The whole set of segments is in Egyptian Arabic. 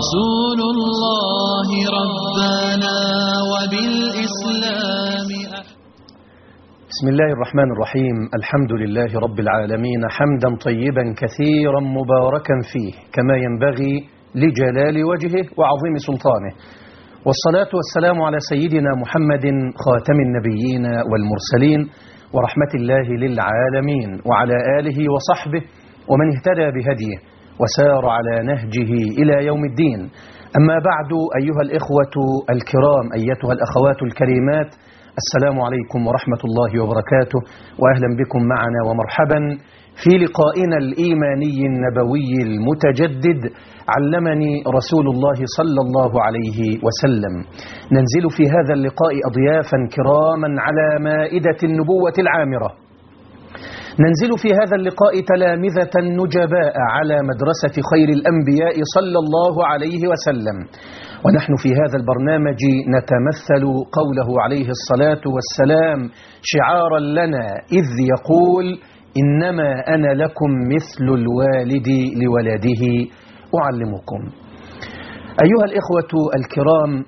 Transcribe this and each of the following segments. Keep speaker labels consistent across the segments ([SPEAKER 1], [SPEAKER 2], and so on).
[SPEAKER 1] رسول الله ربنا وبالإسلام
[SPEAKER 2] بسم الله الرحمن الرحيم الحمد لله رب العالمين حمدا طيبا كثيرا مباركا فيه كما ينبغي لجلال وجهه وعظيم سلطانه والصلاة والسلام على سيدنا محمد خاتم النبيين والمرسلين ورحمة الله للعالمين وعلى آله وصحبه ومن اهتدى بهديه وسار على نهجه إلى يوم الدين أما بعد أيها الإخوة الكرام أيتها الأخوات الكريمات السلام عليكم ورحمة الله وبركاته وأهلا بكم معنا ومرحبا في لقائنا الإيماني النبوي المتجدد علمني رسول الله صلى الله عليه وسلم ننزل في هذا اللقاء أضيافا كراما على مائدة النبوة العامرة ننزل في هذا اللقاء تلامذة نجباء على مدرسة خير الأنبياء صلى الله عليه وسلم ونحن في هذا البرنامج نتمثل قوله عليه الصلاة والسلام شعارا لنا إذ يقول إنما أنا لكم مثل الوالد لولده أعلمكم أيها الإخوة الكرام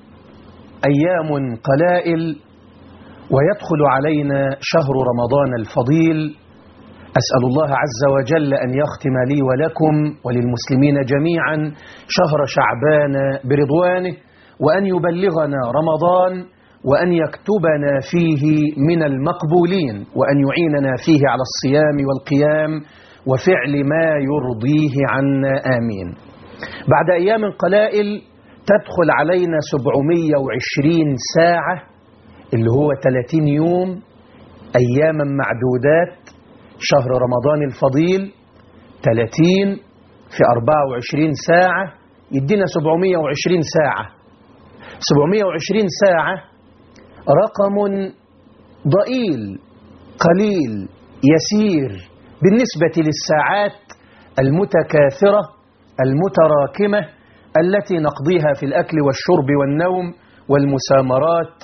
[SPEAKER 2] أيام قلائل ويدخل علينا شهر رمضان الفضيل أسأل الله عز وجل أن يختم لي ولكم وللمسلمين جميعا شهر شعبان برضوانه وأن يبلغنا رمضان وأن يكتبنا فيه من المقبولين وأن يعيننا فيه على الصيام والقيام وفعل ما يرضيه عنا آمين بعد أيام قلائل تدخل علينا 720 ساعة اللي هو 30 يوم أياما معدودات شهر رمضان الفضيل 30 في 24 ساعة يدينا 720 ساعة 720 ساعة رقم ضئيل قليل يسير بالنسبة للساعات المتكاثرة المتراكمة التي نقضيها في الأكل والشرب والنوم والمسامرات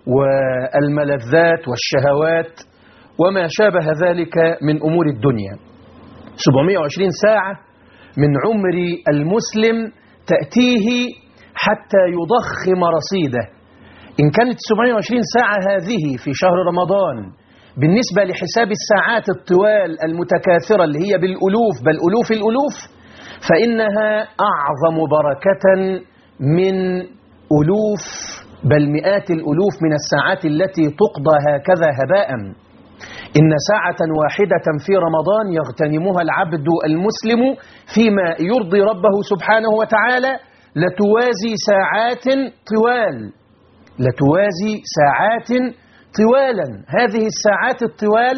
[SPEAKER 2] والملذات والشهوات وما شابه ذلك من أمور الدنيا 720 ساعة من عمر المسلم تأتيه حتى يضخم رصيده إن كانت 720 ساعة هذه في شهر رمضان بالنسبة لحساب الساعات الطوال المتكاثرة اللي هي بالألوف بل ألوف الألوف فإنها أعظم بركة من ألوف بل مئات الألوف من الساعات التي تقضى هكذا هباء إن ساعة واحدة في رمضان يغتنمها العبد المسلم فيما يرضي ربه سبحانه وتعالى لتوازي ساعات طوال لتوازي ساعات طوالا هذه الساعات الطوال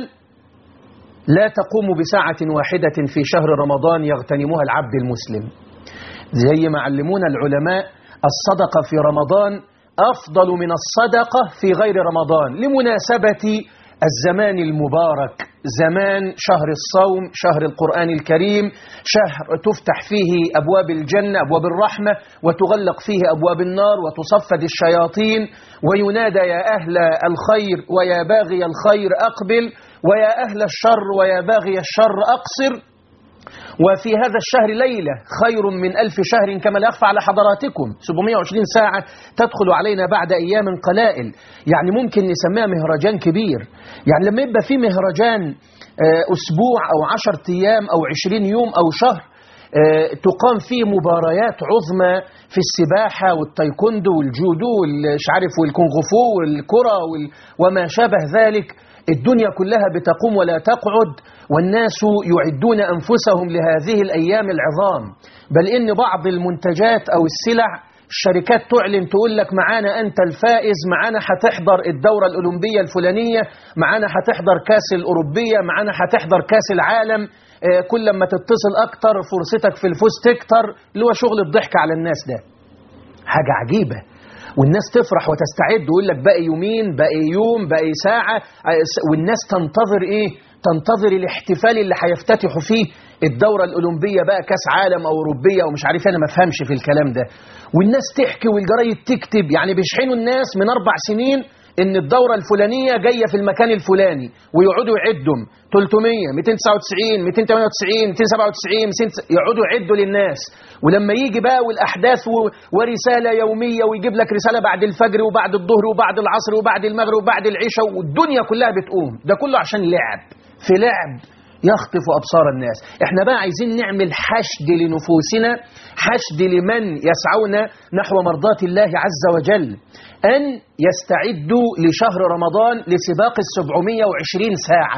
[SPEAKER 2] لا تقوم بساعة واحدة في شهر رمضان يغتنمها العبد المسلم زي ما علمونا العلماء الصدقة في رمضان أفضل من الصدقة في غير رمضان لمناسبة الزمان المبارك زمان شهر الصوم شهر القرآن الكريم شهر تفتح فيه أبواب الجنة أبواب الرحمة وتغلق فيه أبواب النار وتصفد الشياطين وينادى يا أهل الخير ويا باغي الخير أقبل ويا أهل الشر ويا باغي الشر أقصر وفي هذا الشهر ليلة خير من ألف شهر كما لا يخفى على حضراتكم 720 ساعة تدخل علينا بعد أيام قلائل يعني ممكن نسميها مهرجان كبير يعني لما يبقى في مهرجان أسبوع أو عشر أيام أو عشرين يوم أو شهر تقام فيه مباريات عظمى في السباحة والتايكوندو والجودو والمش عارف والكونغفو والكرة وما شابه ذلك الدنيا كلها بتقوم ولا تقعد والناس يعدون أنفسهم لهذه الأيام العظام بل إن بعض المنتجات أو السلع الشركات تعلن تقول لك معانا أنت الفائز معانا هتحضر الدورة الأولمبية الفلانية معانا هتحضر كاس الأوروبية معانا هتحضر كاس العالم كل ما تتصل أكتر فرصتك في الفوز تكتر اللي هو شغل الضحك على الناس ده حاجة عجيبة والناس تفرح وتستعد ويقول لك باقي يومين باقي يوم باقي ساعة والناس تنتظر إيه تنتظر الاحتفال اللي هيفتتحوا فيه الدورة الأولمبية بقى كاس عالم أو أوروبية ومش عارف أنا ما فهمش في الكلام ده والناس تحكي والجرايد تكتب يعني بيشحنوا الناس من أربع سنين ان الدورة الفلانية جاية في المكان الفلاني ويقعدوا يعدهم 300 299 298 297 200 يقعدوا يعدوا للناس ولما يجي بقى والاحداث و- ورسالة يومية ويجيب لك رسالة بعد الفجر وبعد الظهر وبعد العصر وبعد المغرب وبعد العشاء والدنيا كلها بتقوم ده كله عشان لعب في لعب يخطف أبصار الناس احنا بقى عايزين نعمل حشد لنفوسنا حشد لمن يسعون نحو مرضاة الله عز وجل أن يستعدوا لشهر رمضان لسباق السبعمية وعشرين ساعة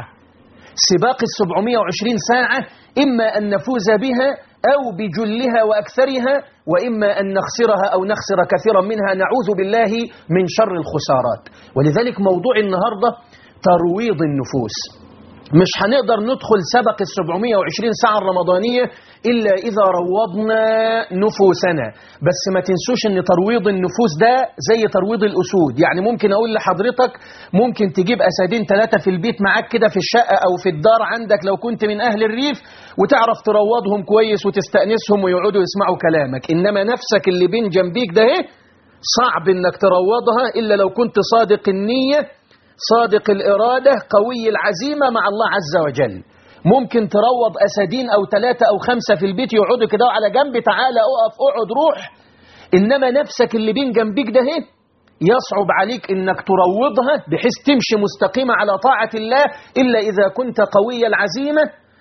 [SPEAKER 2] سباق السبعمية وعشرين ساعة إما أن نفوز بها أو بجلها وأكثرها وإما أن نخسرها أو نخسر كثيرا منها نعوذ بالله من شر الخسارات ولذلك موضوع النهاردة ترويض النفوس مش هنقدر ندخل سبق ال 720 ساعة الرمضانية إلا إذا روضنا نفوسنا بس ما تنسوش أن ترويض النفوس ده زي ترويض الأسود يعني ممكن أقول لحضرتك ممكن تجيب أسدين ثلاثة في البيت معاك كده في الشقة أو في الدار عندك لو كنت من أهل الريف وتعرف تروضهم كويس وتستأنسهم ويقعدوا يسمعوا كلامك إنما نفسك اللي بين جنبيك ده إيه؟ صعب إنك تروضها إلا لو كنت صادق النية صادق الإرادة قوي العزيمة مع الله عز وجل ممكن تروض أسدين أو ثلاثة أو خمسة في البيت يقعدوا كده على جنب تعالى أقف أقعد روح إنما نفسك اللي بين جنبك ده هي يصعب عليك إنك تروضها بحيث تمشي مستقيمة على طاعة الله إلا إذا كنت قوي العزيمة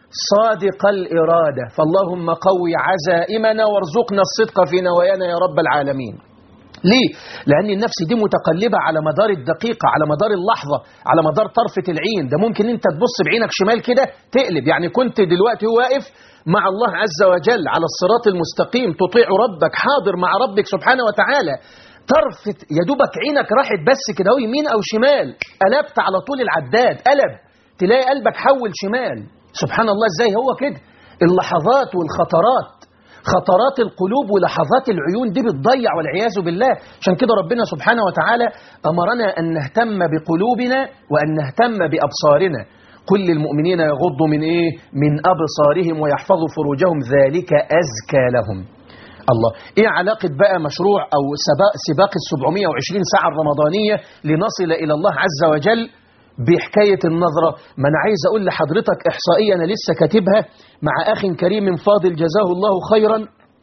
[SPEAKER 2] صادق الإرادة فاللهم قوي عزائمنا وارزقنا الصدق في نوايانا يا رب العالمين ليه؟ لأن النفس دي متقلبة على مدار الدقيقة على مدار اللحظة على مدار طرفة العين ده ممكن أنت تبص بعينك شمال كده تقلب يعني كنت دلوقتي واقف مع الله عز وجل على الصراط المستقيم تطيع ربك حاضر مع ربك سبحانه وتعالى طرفة يا دوبك عينك راحت بس كده هو يمين أو شمال قلبت على طول العداد قلب تلاقي قلبك حول شمال سبحان الله ازاي هو كده اللحظات والخطرات خطرات القلوب ولحظات العيون دي بتضيع والعياذ بالله عشان كده ربنا سبحانه وتعالى أمرنا أن نهتم بقلوبنا وأن نهتم بأبصارنا كل المؤمنين يغضوا من إيه؟ من أبصارهم ويحفظوا فروجهم ذلك أزكى لهم الله إيه علاقة بقى مشروع أو سباق, سباق السبعمية وعشرين ساعة الرمضانية لنصل إلى الله عز وجل بحكاية النظرة ما أنا عايز أقول لحضرتك إحصائية أنا لسه كاتبها مع أخ كريم فاضل جزاه الله خيرا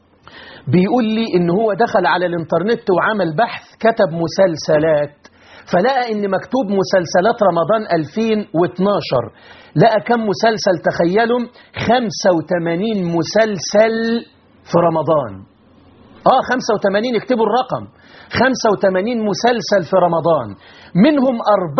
[SPEAKER 2] بيقول لي إن هو دخل على الإنترنت وعمل بحث كتب مسلسلات فلقى إن مكتوب مسلسلات رمضان 2012 لقى كم مسلسل تخيلوا 85 مسلسل في رمضان آه 85 اكتبوا الرقم 85 مسلسل في رمضان منهم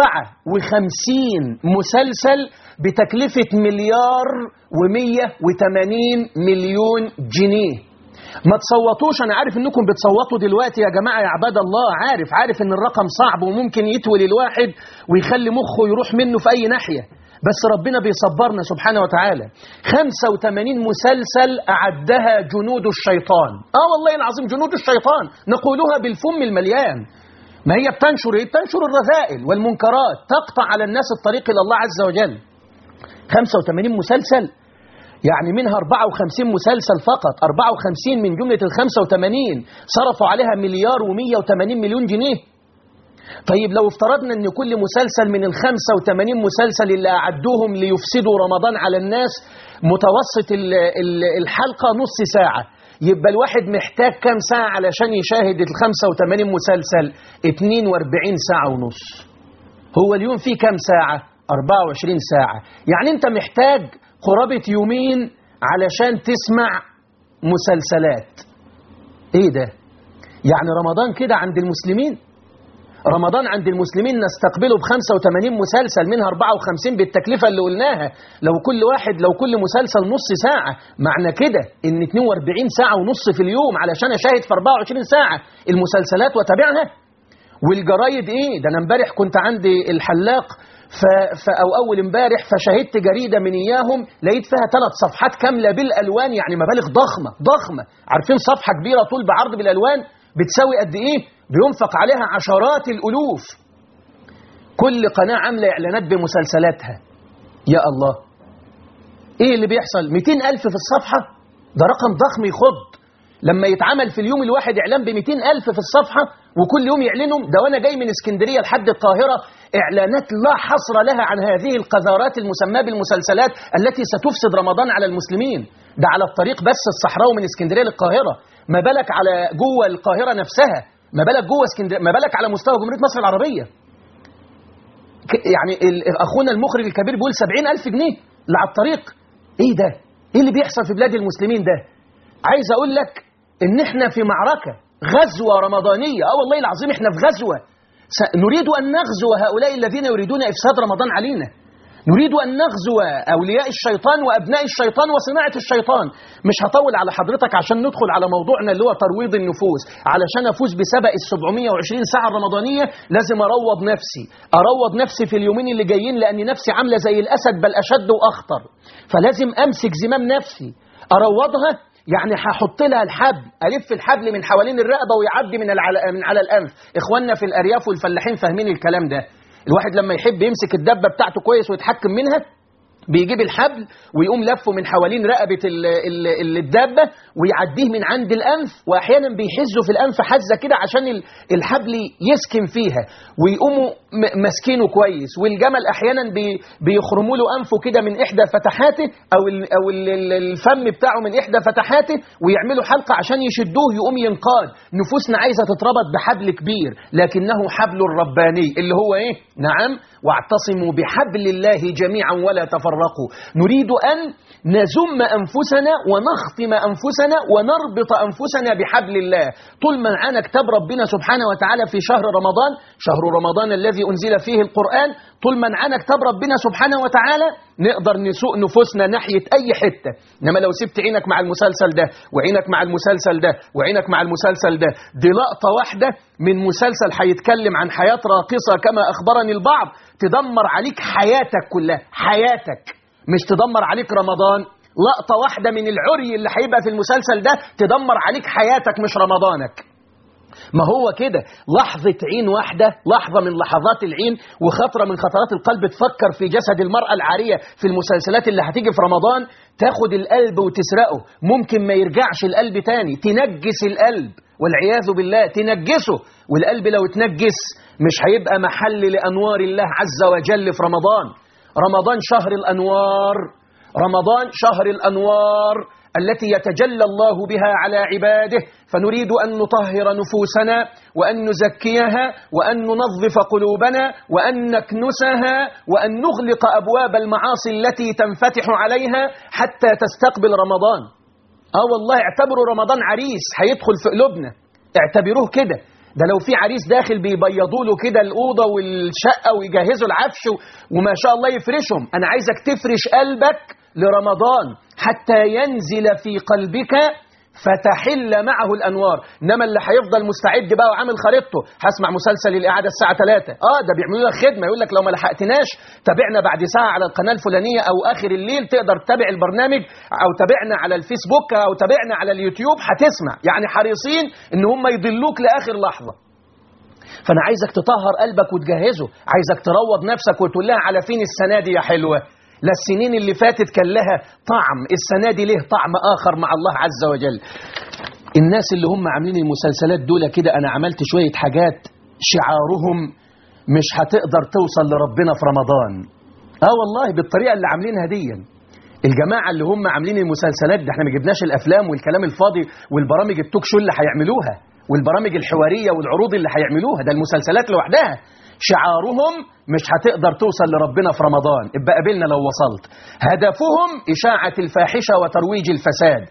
[SPEAKER 2] 54 مسلسل بتكلفة مليار و180 مليون جنيه ما تصوتوش انا عارف انكم بتصوتوا دلوقتي يا جماعة يا عباد الله عارف عارف ان الرقم صعب وممكن يتول الواحد ويخلي مخه يروح منه في اي ناحية بس ربنا بيصبرنا سبحانه وتعالى 85 مسلسل أعدها جنود الشيطان آه والله العظيم جنود الشيطان نقولها بالفم المليان ما هي بتنشر ايه بتنشر الرذائل والمنكرات تقطع على الناس الطريق إلى الله عز وجل 85 مسلسل يعني منها 54 مسلسل فقط 54 من جملة ال 85 صرفوا عليها مليار و180 مليون جنيه طيب لو افترضنا ان كل مسلسل من ال 85 مسلسل اللي أعدوهم ليفسدوا رمضان على الناس متوسط ال- ال- الحلقة نص ساعة يبقى الواحد محتاج كام ساعة علشان يشاهد ال 85 مسلسل 42 ساعة ونص هو اليوم فيه كام ساعة 24 ساعة يعني انت محتاج قرابة يومين علشان تسمع مسلسلات ايه ده يعني رمضان كده عند المسلمين رمضان عند المسلمين نستقبله ب 85 مسلسل منها 54 بالتكلفة اللي قلناها لو كل واحد لو كل مسلسل نص ساعة معنى كده ان 42 ساعة ونص في اليوم علشان اشاهد في 24 ساعة المسلسلات واتابعها والجرايد ايه ده انا امبارح كنت عندي الحلاق ف... ف... او اول امبارح فشاهدت جريده من اياهم لقيت فيها ثلاث صفحات كامله بالالوان يعني مبالغ ضخمه ضخمه عارفين صفحه كبيره طول بعرض بالالوان بتساوي قد ايه بينفق عليها عشرات الالوف كل قناه عامله اعلانات بمسلسلاتها يا الله ايه اللي بيحصل 200 الف في الصفحه ده رقم ضخم يخض لما يتعمل في اليوم الواحد إعلان ب ألف في الصفحة وكل يوم يعلنوا ده وأنا جاي من اسكندرية لحد القاهرة إعلانات لا حصر لها عن هذه القذارات المسماة بالمسلسلات التي ستفسد رمضان على المسلمين ده على الطريق بس الصحراوي من اسكندرية للقاهرة ما بالك على جوه القاهرة نفسها ما بالك جوه اسكندرية ما بالك على مستوى جمهورية مصر العربية ك- يعني ال- أخونا المخرج الكبير بيقول سبعين ألف جنيه اللي على الطريق إيه ده إيه اللي بيحصل في بلاد المسلمين ده عايز أقول لك إن إحنا في معركة غزوة رمضانية آه والله العظيم إحنا في غزوة س- نريد أن نغزو هؤلاء الذين يريدون إفساد رمضان علينا نريد أن نغزو أولياء الشيطان وأبناء الشيطان وصناعة الشيطان مش هطول على حضرتك عشان ندخل على موضوعنا اللي هو ترويض النفوس علشان أفوز بسبق ال 720 ساعة الرمضانية لازم أروض نفسي أروض نفسي في اليومين اللي جايين لأن نفسي عاملة زي الأسد بل أشد وأخطر فلازم أمسك زمام نفسي أروضها يعني هحط لها الحبل ألف الحبل من حوالين الرقبة ويعدي من العل... من على الأنف إخواننا في الأرياف والفلاحين فاهمين الكلام ده الواحد لما يحب يمسك الدبة بتاعته كويس ويتحكم منها بيجيب الحبل ويقوم لفه من حوالين رقبة ال- ال- ال- الدابة ويعديه من عند الأنف وأحيانا بيحزوا في الأنف حزة كده عشان ال- الحبل يسكن فيها ويقوموا م- ماسكينه كويس والجمل أحيانا بي- بيخرموا له أنفه كده من إحدى فتحاته أو ال- أو ال- ال- الفم بتاعه من إحدى فتحاته ويعملوا حلقة عشان يشدوه يقوم ينقاد نفوسنا عايزة تتربط بحبل كبير لكنه حبل الرباني اللي هو إيه؟ نعم واعتصموا بحبل الله جميعا ولا تفرقوا نريد أن نزم أنفسنا ونختم أنفسنا ونربط أنفسنا بحبل الله طول ما معانا كتاب ربنا سبحانه وتعالى في شهر رمضان شهر رمضان الذي أنزل فيه القرآن طول ما معانا كتاب ربنا سبحانه وتعالى نقدر نسوق نفوسنا ناحية أي حتة إنما لو سبت عينك مع المسلسل ده وعينك مع المسلسل ده وعينك مع المسلسل ده دي لقطة واحدة من مسلسل هيتكلم عن حياة راقصة كما أخبرني البعض تدمر عليك حياتك كلها حياتك مش تدمر عليك رمضان لقطة واحدة من العري اللي هيبقى في المسلسل ده تدمر عليك حياتك مش رمضانك ما هو كده لحظة عين واحدة لحظة من لحظات العين وخطرة من خطرات القلب تفكر في جسد المرأة العارية في المسلسلات اللي هتيجي في رمضان تاخد القلب وتسرقه ممكن ما يرجعش القلب تاني تنجس القلب والعياذ بالله تنجسه والقلب لو اتنجس مش هيبقى محل لأنوار الله عز وجل في رمضان رمضان شهر الأنوار رمضان شهر الأنوار التي يتجلى الله بها على عباده فنريد أن نطهر نفوسنا وأن نزكيها وأن ننظف قلوبنا وأن نكنسها وأن نغلق أبواب المعاصي التي تنفتح عليها حتى تستقبل رمضان آه والله اعتبروا رمضان عريس هيدخل في قلوبنا اعتبروه كده ده لو في عريس داخل بيبيضوا له كده الأوضة والشقة ويجهزوا العفش و- وما شاء الله يفرشهم أنا عايزك تفرش قلبك لرمضان حتى ينزل في قلبك فتحل معه الأنوار إنما اللي هيفضل مستعد بقى وعامل خريطته هسمع مسلسل الإعادة الساعة 3 آه ده بيعملوا لك خدمة يقول لك لو ما لحقتناش تابعنا بعد ساعة على القناة الفلانية أو آخر الليل تقدر تتابع البرنامج أو تابعنا على الفيسبوك أو تابعنا على اليوتيوب هتسمع يعني حريصين إن هم يضلوك لآخر لحظة فأنا عايزك تطهر قلبك وتجهزه عايزك تروض نفسك وتقول لها على فين السنة دي يا حلوة لا السنين اللي فاتت كان لها طعم السنة دي ليه طعم آخر مع الله عز وجل الناس اللي هم عاملين المسلسلات دول كده أنا عملت شوية حاجات شعارهم مش هتقدر توصل لربنا في رمضان اه والله بالطريقة اللي عاملينها دي الجماعة اللي هم عاملين المسلسلات ده احنا ما جبناش الافلام والكلام الفاضي والبرامج التوك شو اللي هيعملوها والبرامج الحوارية والعروض اللي هيعملوها ده المسلسلات لوحدها شعارهم مش هتقدر توصل لربنا في رمضان ابقى قابلنا لو وصلت هدفهم إشاعة الفاحشة وترويج الفساد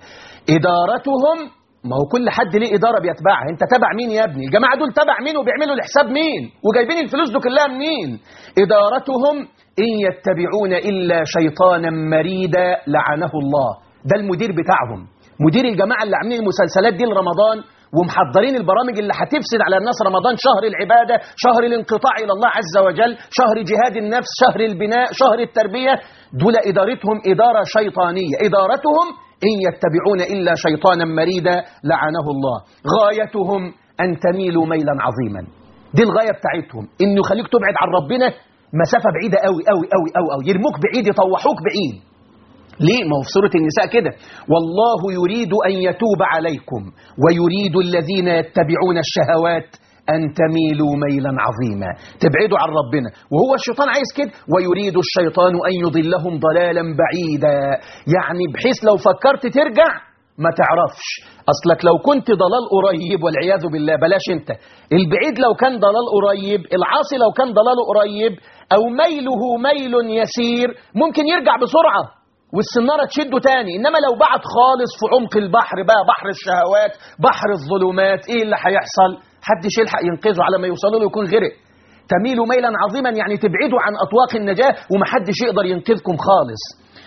[SPEAKER 2] إدارتهم ما هو كل حد ليه إدارة بيتبعها أنت تبع مين يا ابني الجماعة دول تبع مين وبيعملوا لحساب مين وجايبين الفلوس دول كلها منين إدارتهم إن يتبعون إلا شيطانا مريدا لعنه الله ده المدير بتاعهم مدير الجماعة اللي عاملين المسلسلات دي لرمضان ومحضرين البرامج اللي هتفسد على الناس رمضان شهر العبادة شهر الانقطاع إلى الله عز وجل شهر جهاد النفس شهر البناء شهر التربية دول إدارتهم إدارة شيطانية إدارتهم إن يتبعون إلا شيطانا مريدا لعنه الله غايتهم أن تميلوا ميلا عظيما دي الغاية بتاعتهم إنه يخليك تبعد عن ربنا مسافة بعيدة قوي قوي قوي قوي قوي يرموك بعيد يطوحوك بعيد ليه؟ ما هو في سورة النساء كده والله يريد أن يتوب عليكم ويريد الذين يتبعون الشهوات أن تميلوا ميلا عظيما تبعدوا عن ربنا وهو الشيطان عايز كده ويريد الشيطان أن يضلهم ضلالا بعيدا يعني بحيث لو فكرت ترجع ما تعرفش أصلك لو كنت ضلال قريب والعياذ بالله بلاش انت البعيد لو كان ضلال قريب العاصي لو كان ضلاله قريب أو ميله ميل يسير ممكن يرجع بسرعة والسنارة تشده تاني إنما لو بعد خالص في عمق البحر بقى بحر الشهوات بحر الظلمات إيه اللي هيحصل حدش يلحق ينقذه على ما يوصل له يكون غرق تميلوا ميلا عظيما يعني تبعدوا عن أطواق النجاة ومحدش يقدر ينقذكم خالص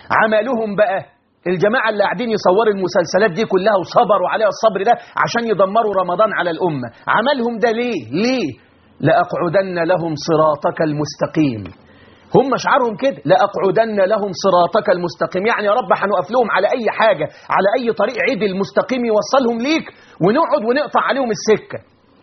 [SPEAKER 2] عملهم بقى الجماعة اللي قاعدين يصوروا المسلسلات دي كلها وصبروا عليها الصبر ده عشان يدمروا رمضان على الأمة عملهم ده ليه؟ ليه؟ لأقعدن لهم صراطك المستقيم هم شعارهم كده لأقعدن لهم صراطك المستقيم يعني يا رب هنقف لهم على أي حاجة على أي طريق عدل مستقيم يوصلهم ليك ونقعد ونقطع عليهم السكة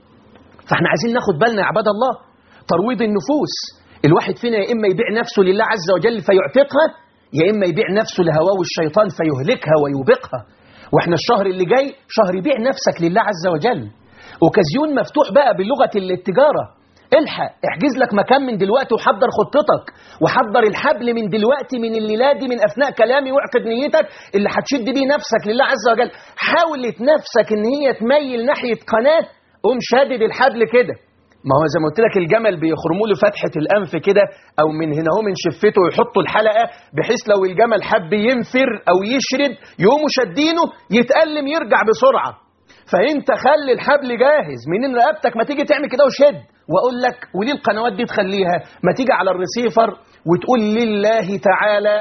[SPEAKER 2] فاحنا عايزين ناخد بالنا يا عباد الله ترويض النفوس الواحد فينا يا إما يبيع نفسه لله عز وجل فيعتقها يا إما يبيع نفسه لهواه الشيطان فيهلكها ويوبقها واحنا الشهر اللي جاي شهر بيع نفسك لله عز وجل اوكازيون مفتوح بقى بلغة التجارة الحق احجز لك مكان من دلوقتي وحضر خطتك وحضر الحبل من دلوقتي من الليلة دي من أثناء كلامي واعقد نيتك اللي هتشد بيه نفسك لله عز وجل حاولت نفسك ان هي تميل ناحية قناة قوم شادد الحبل كده ما هو زي ما قلت لك الجمل بيخرموا له فتحة الأنف كده أو من هنا هو من شفته ويحطوا الحلقة بحيث لو الجمل حب ينفر أو يشرد يقوموا شادينه يتألم يرجع بسرعة فانت خلي الحبل جاهز منين رقبتك ما تيجي تعمل كده وشد واقول لك وليه القنوات دي تخليها ما تيجي على الريسيفر وتقول لله تعالى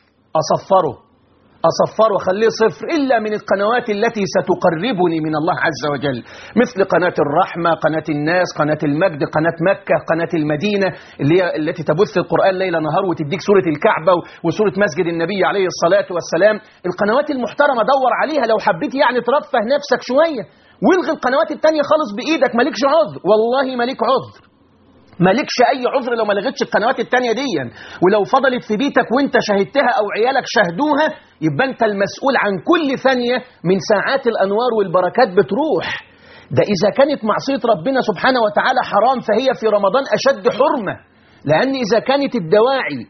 [SPEAKER 2] اصفره اصفره خليه صفر الا من القنوات التي ستقربني من الله عز وجل مثل قناه الرحمه قناه الناس قناه المجد قناه مكه قناه المدينه اللي هي التي تبث القران ليل نهار وتديك سوره الكعبه وسوره مسجد النبي عليه الصلاه والسلام القنوات المحترمه دور عليها لو حبيت يعني ترفه نفسك شويه والغي القنوات التانية خالص بايدك مالكش عذر والله مالك عذر مالكش اي عذر لو ما لغيتش القنوات التانية دي ولو فضلت في بيتك وانت شاهدتها او عيالك شاهدوها يبقى انت المسؤول عن كل ثانية من ساعات الانوار والبركات بتروح ده اذا كانت معصية ربنا سبحانه وتعالى حرام فهي في رمضان اشد حرمة لان اذا كانت الدواعي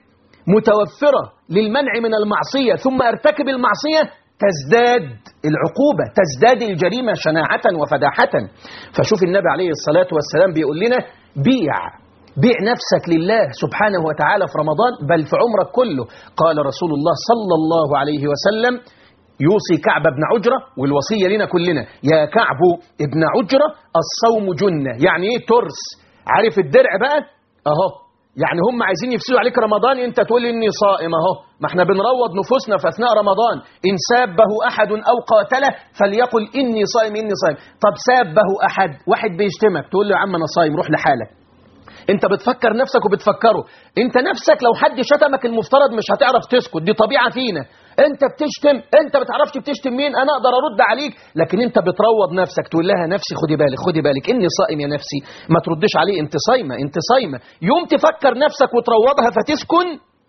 [SPEAKER 2] متوفرة للمنع من المعصية ثم ارتكب المعصية تزداد العقوبة تزداد الجريمة شناعة وفداحة فشوف النبي عليه الصلاة والسلام بيقول لنا بيع بيع نفسك لله سبحانه وتعالى في رمضان بل في عمرك كله قال رسول الله صلى الله عليه وسلم يوصي كعب بن عجرة والوصية لنا كلنا يا كعب ابن عجرة الصوم جنة يعني ايه ترس عارف الدرع بقى اهو يعني هم عايزين يفسدوا عليك رمضان انت تقول اني صائم اهو ما احنا بنروض نفوسنا في اثناء رمضان ان سابه احد او قاتله فليقل اني صائم اني صائم طب سابه احد واحد بيشتمك تقول له يا عم انا صايم روح لحالك انت بتفكر نفسك وبتفكره انت نفسك لو حد شتمك المفترض مش هتعرف تسكت دي طبيعه فينا انت بتشتم انت بتعرفش بتشتم مين انا اقدر ارد عليك لكن انت بتروض نفسك تقول لها نفسي خدي بالك خدي بالك اني صائم يا نفسي ما تردش عليه انت صايمه انت صايمه يوم تفكر نفسك وتروضها فتسكن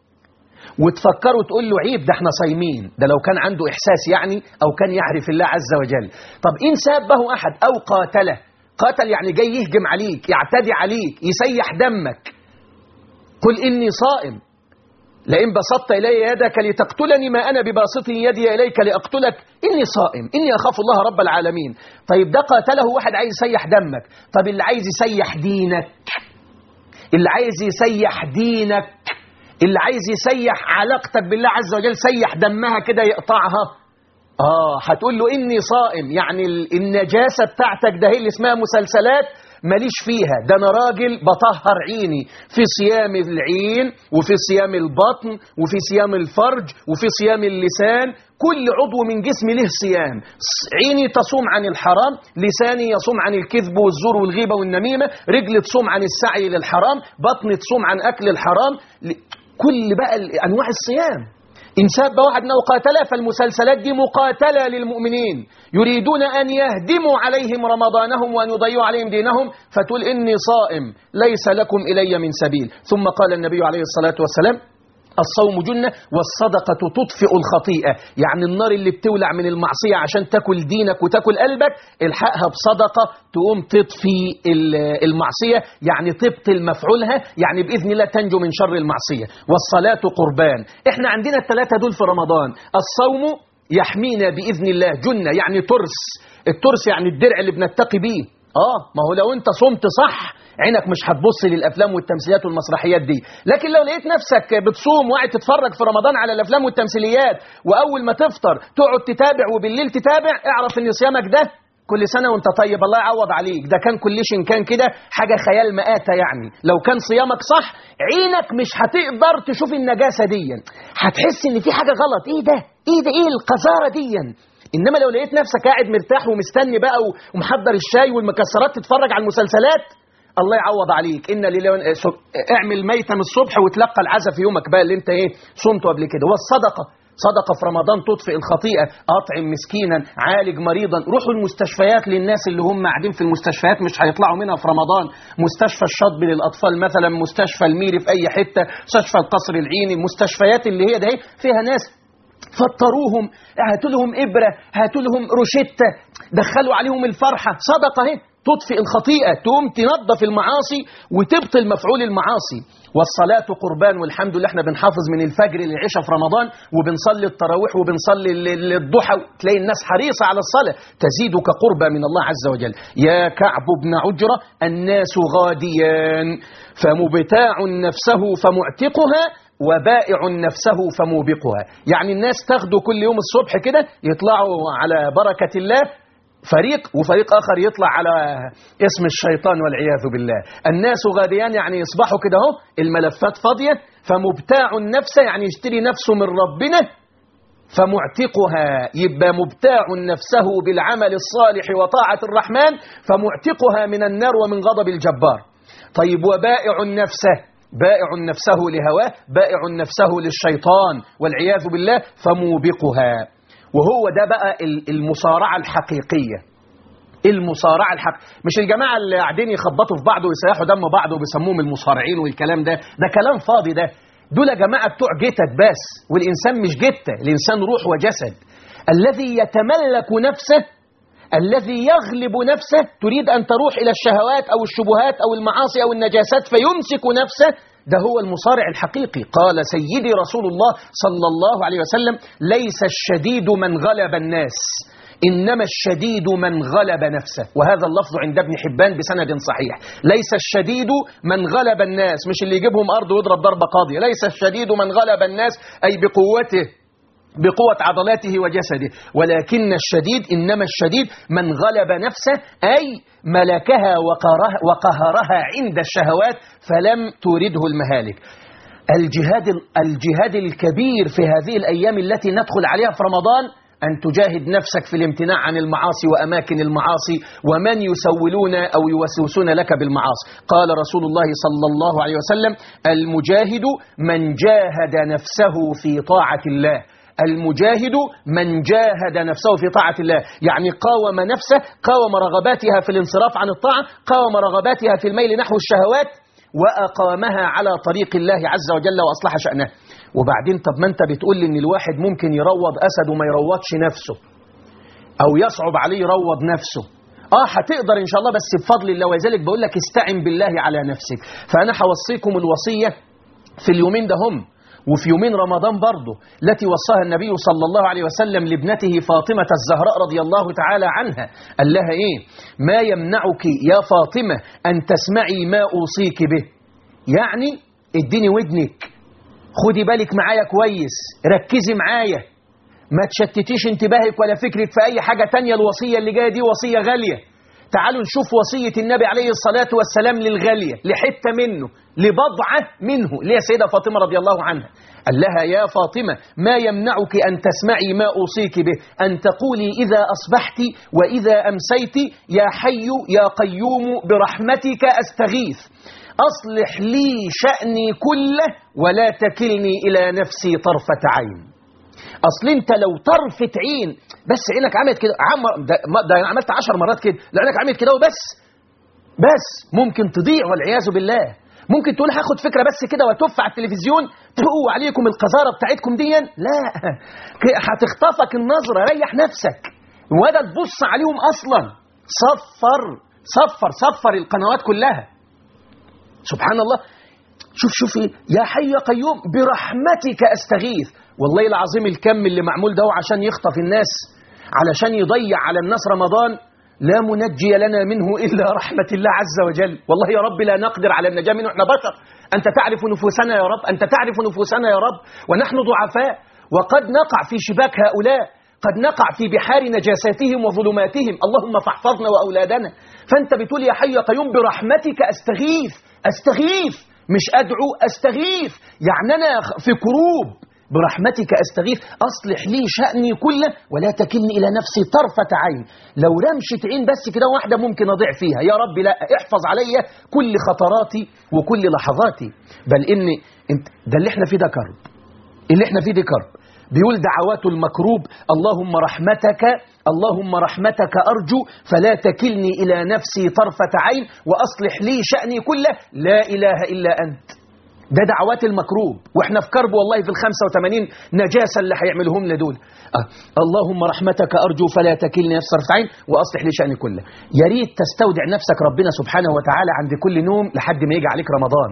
[SPEAKER 2] وتفكر وتقول له عيب ده احنا صايمين ده لو كان عنده احساس يعني او كان يعرف الله عز وجل طب ان سابه احد او قاتله قاتل يعني جاي يهجم عليك يعتدي عليك يسيح دمك قل اني صائم لئن بسطت إلي يدك لتقتلني ما أنا بباسط يدي إليك لأقتلك إني صائم إني أخاف الله رب العالمين طيب ده قاتله واحد عايز يسيح دمك طب اللي عايز يسيح دينك اللي عايز يسيح دينك اللي عايز يسيح علاقتك بالله عز وجل سيح دمها كده يقطعها آه هتقول له إني صائم يعني النجاسة بتاعتك ده هي اللي اسمها مسلسلات ماليش فيها ده انا راجل بطهر عيني في صيام العين وفي صيام البطن وفي صيام الفرج وفي صيام اللسان كل عضو من جسمي له صيام عيني تصوم عن الحرام لساني يصوم عن الكذب والزور والغيبة والنميمة رجلي تصوم عن السعي للحرام بطني تصوم عن أكل الحرام كل بقى أنواع الصيام إن ساب واحد أو قاتله فالمسلسلات دي مقاتلة للمؤمنين يريدون أن يهدموا عليهم رمضانهم وأن يضيعوا عليهم دينهم فتقول إني صائم ليس لكم إلي من سبيل ثم قال النبي عليه الصلاة والسلام الصوم جنة والصدقة تطفئ الخطيئة يعني النار اللي بتولع من المعصية عشان تاكل دينك وتاكل قلبك الحقها بصدقة تقوم تطفي ال- المعصية يعني تبطل مفعولها يعني بإذن الله تنجو من شر المعصية والصلاة قربان احنا عندنا الثلاثة دول في رمضان الصوم يحمينا بإذن الله جنة يعني ترس الترس يعني الدرع اللي بنتقي بيه اه ما هو لو انت صمت صح عينك مش هتبص للافلام والتمثيلات والمسرحيات دي لكن لو لقيت نفسك بتصوم وقاعد تتفرج في رمضان على الافلام والتمثيليات واول ما تفطر تقعد تتابع وبالليل تتابع اعرف ان صيامك ده كل سنه وانت طيب الله يعوض عليك ده كان كليشن كان كده حاجه خيال مآتة يعني لو كان صيامك صح عينك مش هتقدر تشوف النجاسه دي هتحس ان في حاجه غلط ايه ده ايه ده ايه القذاره دي انما لو لقيت نفسك قاعد مرتاح ومستني بقى ومحضر الشاي والمكسرات تتفرج على المسلسلات الله يعوض عليك ان لله اعمل ميتا من الصبح وتلقى العزا في يومك بقى اللي انت ايه صمته قبل كده والصدقه صدقة في رمضان تطفئ الخطيئة أطعم مسكينا عالج مريضا روحوا المستشفيات للناس اللي هم قاعدين في المستشفيات مش هيطلعوا منها في رمضان مستشفى الشطب للأطفال مثلا مستشفى الميري في أي حتة مستشفى القصر العيني المستشفيات اللي هي ده هي فيها ناس فطروهم هاتوا لهم إبرة هاتوا لهم روشتة دخلوا عليهم الفرحة صدقة اهي تطفئ الخطيئة تقوم تنظف المعاصي وتبطل مفعول المعاصي والصلاة قربان والحمد لله احنا بنحافظ من الفجر للعشاء في رمضان وبنصلي التراويح وبنصلي ال- الضحى تلاقي الناس حريصة على الصلاة تزيدك قربا من الله عز وجل يا كعب بن عجرة الناس غاديان فمبتاع نفسه فمعتقها وبائع نفسه فموبقها يعني الناس تاخده كل يوم الصبح كده يطلعوا على بركة الله فريق وفريق آخر يطلع على اسم الشيطان والعياذ بالله الناس غاديان يعني يصبحوا كده اهو الملفات فاضية فمبتاع النفس يعني يشتري نفسه من ربنا فمعتقها يبقى مبتاع نفسه بالعمل الصالح وطاعة الرحمن فمعتقها من النار ومن غضب الجبار طيب وبائع نفسه بائع نفسه لهواه بائع نفسه للشيطان والعياذ بالله فموبقها وهو ده بقى المصارعة الحقيقية المصارعة الحق مش الجماعة اللي قاعدين يخبطوا في بعض ويسيحوا دم بعض وبيسموهم المصارعين والكلام ده ده كلام فاضي ده دول يا جماعة بتوع جتت بس والإنسان مش جتة الإنسان روح وجسد الذي يتملك نفسه الذي يغلب نفسه تريد أن تروح إلى الشهوات أو الشبهات أو المعاصي أو النجاسات فيمسك نفسه ده هو المصارع الحقيقي قال سيدي رسول الله صلى الله عليه وسلم ليس الشديد من غلب الناس إنما الشديد من غلب نفسه وهذا اللفظ عند ابن حبان بسند صحيح ليس الشديد من غلب الناس مش اللي يجيبهم أرض ويضرب ضربة قاضية ليس الشديد من غلب الناس أي بقوته بقوة عضلاته وجسده ولكن الشديد إنما الشديد من غلب نفسه أي ملكها وقهرها, وقهرها عند الشهوات فلم تورده المهالك الجهاد, الجهاد الكبير في هذه الأيام التي ندخل عليها في رمضان أن تجاهد نفسك في الامتناع عن المعاصي وأماكن المعاصي ومن يسولون أو يوسوسون لك بالمعاصي قال رسول الله صلى الله عليه وسلم المجاهد من جاهد نفسه في طاعة الله المجاهد من جاهد نفسه في طاعة الله يعني قاوم نفسه قاوم رغباتها في الانصراف عن الطاعة قاوم رغباتها في الميل نحو الشهوات وأقامها على طريق الله عز وجل وأصلح شأنه وبعدين طب ما أنت بتقول لي إن الواحد ممكن يروض أسد وما يروضش نفسه أو يصعب عليه يروض نفسه آه هتقدر إن شاء الله بس بفضل الله ولذلك بقول لك استعن بالله على نفسك فأنا هوصيكم الوصية في اليومين ده هم وفي يومين رمضان برضه التي وصاها النبي صلى الله عليه وسلم لابنته فاطمة الزهراء رضي الله تعالى عنها قال لها إيه ما يمنعك يا فاطمة أن تسمعي ما أوصيك به يعني اديني ودنك خدي بالك معايا كويس ركزي معايا ما تشتتيش انتباهك ولا فكرك في أي حاجة تانية الوصية اللي جاية دي وصية غالية تعالوا نشوف وصية النبي عليه الصلاة والسلام للغالية لحتة منه لبضعة منه اللي هي سيدة فاطمة رضي الله عنها قال لها يا فاطمة ما يمنعك أن تسمعي ما أوصيك به أن تقولي إذا أصبحت وإذا أمسيت يا حي يا قيوم برحمتك أستغيث أصلح لي شأني كله ولا تكلني إلى نفسي طرفة عين اصل انت لو طرفة عين بس عينك عملت كده عم ده, ده انا عملت عشر مرات كده لو عينك عملت كده وبس بس ممكن تضيع والعياذ بالله ممكن تقول هاخد فكرة بس كده وتف على التلفزيون تقوا عليكم القذارة بتاعتكم دي لا ك- هتخطفك النظرة ريح نفسك ولا تبص عليهم أصلا صفر صفر صفر القنوات كلها سبحان الله شوف شوف إيه؟ يا حي يا قيوم برحمتك استغيث والله العظيم الكم اللي معمول ده عشان يخطف الناس علشان يضيع على الناس رمضان لا منجي لنا منه الا رحمه الله عز وجل والله يا رب لا نقدر على النجاه منه احنا بشر انت تعرف نفوسنا يا رب انت تعرف نفوسنا يا رب ونحن ضعفاء وقد نقع في شباك هؤلاء قد نقع في بحار نجاساتهم وظلماتهم اللهم فاحفظنا واولادنا فانت بتقول يا حي يا قيوم برحمتك استغيث استغيث مش أدعو أستغيث يعني أنا في كروب برحمتك أستغيث أصلح لي شأني كله ولا تكلني إلى نفسي طرفة عين لو رمشة عين بس كده واحدة ممكن أضيع فيها يا رب لا احفظ علي كل خطراتي وكل لحظاتي بل إن انت ده اللي احنا فيه ده كرب اللي احنا فيه ده كرب بيقول دعوات المكروب اللهم رحمتك اللهم رحمتك أرجو فلا تكلني إلى نفسي طرفة عين وأصلح لي شأني كله لا إله إلا أنت ده دعوات المكروب واحنا في كرب والله في الخمسة وثمانين نجاسة اللي هيعملهم لدول آه. اللهم رحمتك أرجو فلا تكلني نفسي طرفة عين وأصلح لي شأني كله يا ريت تستودع نفسك ربنا سبحانه وتعالى عند كل نوم لحد ما يجي عليك رمضان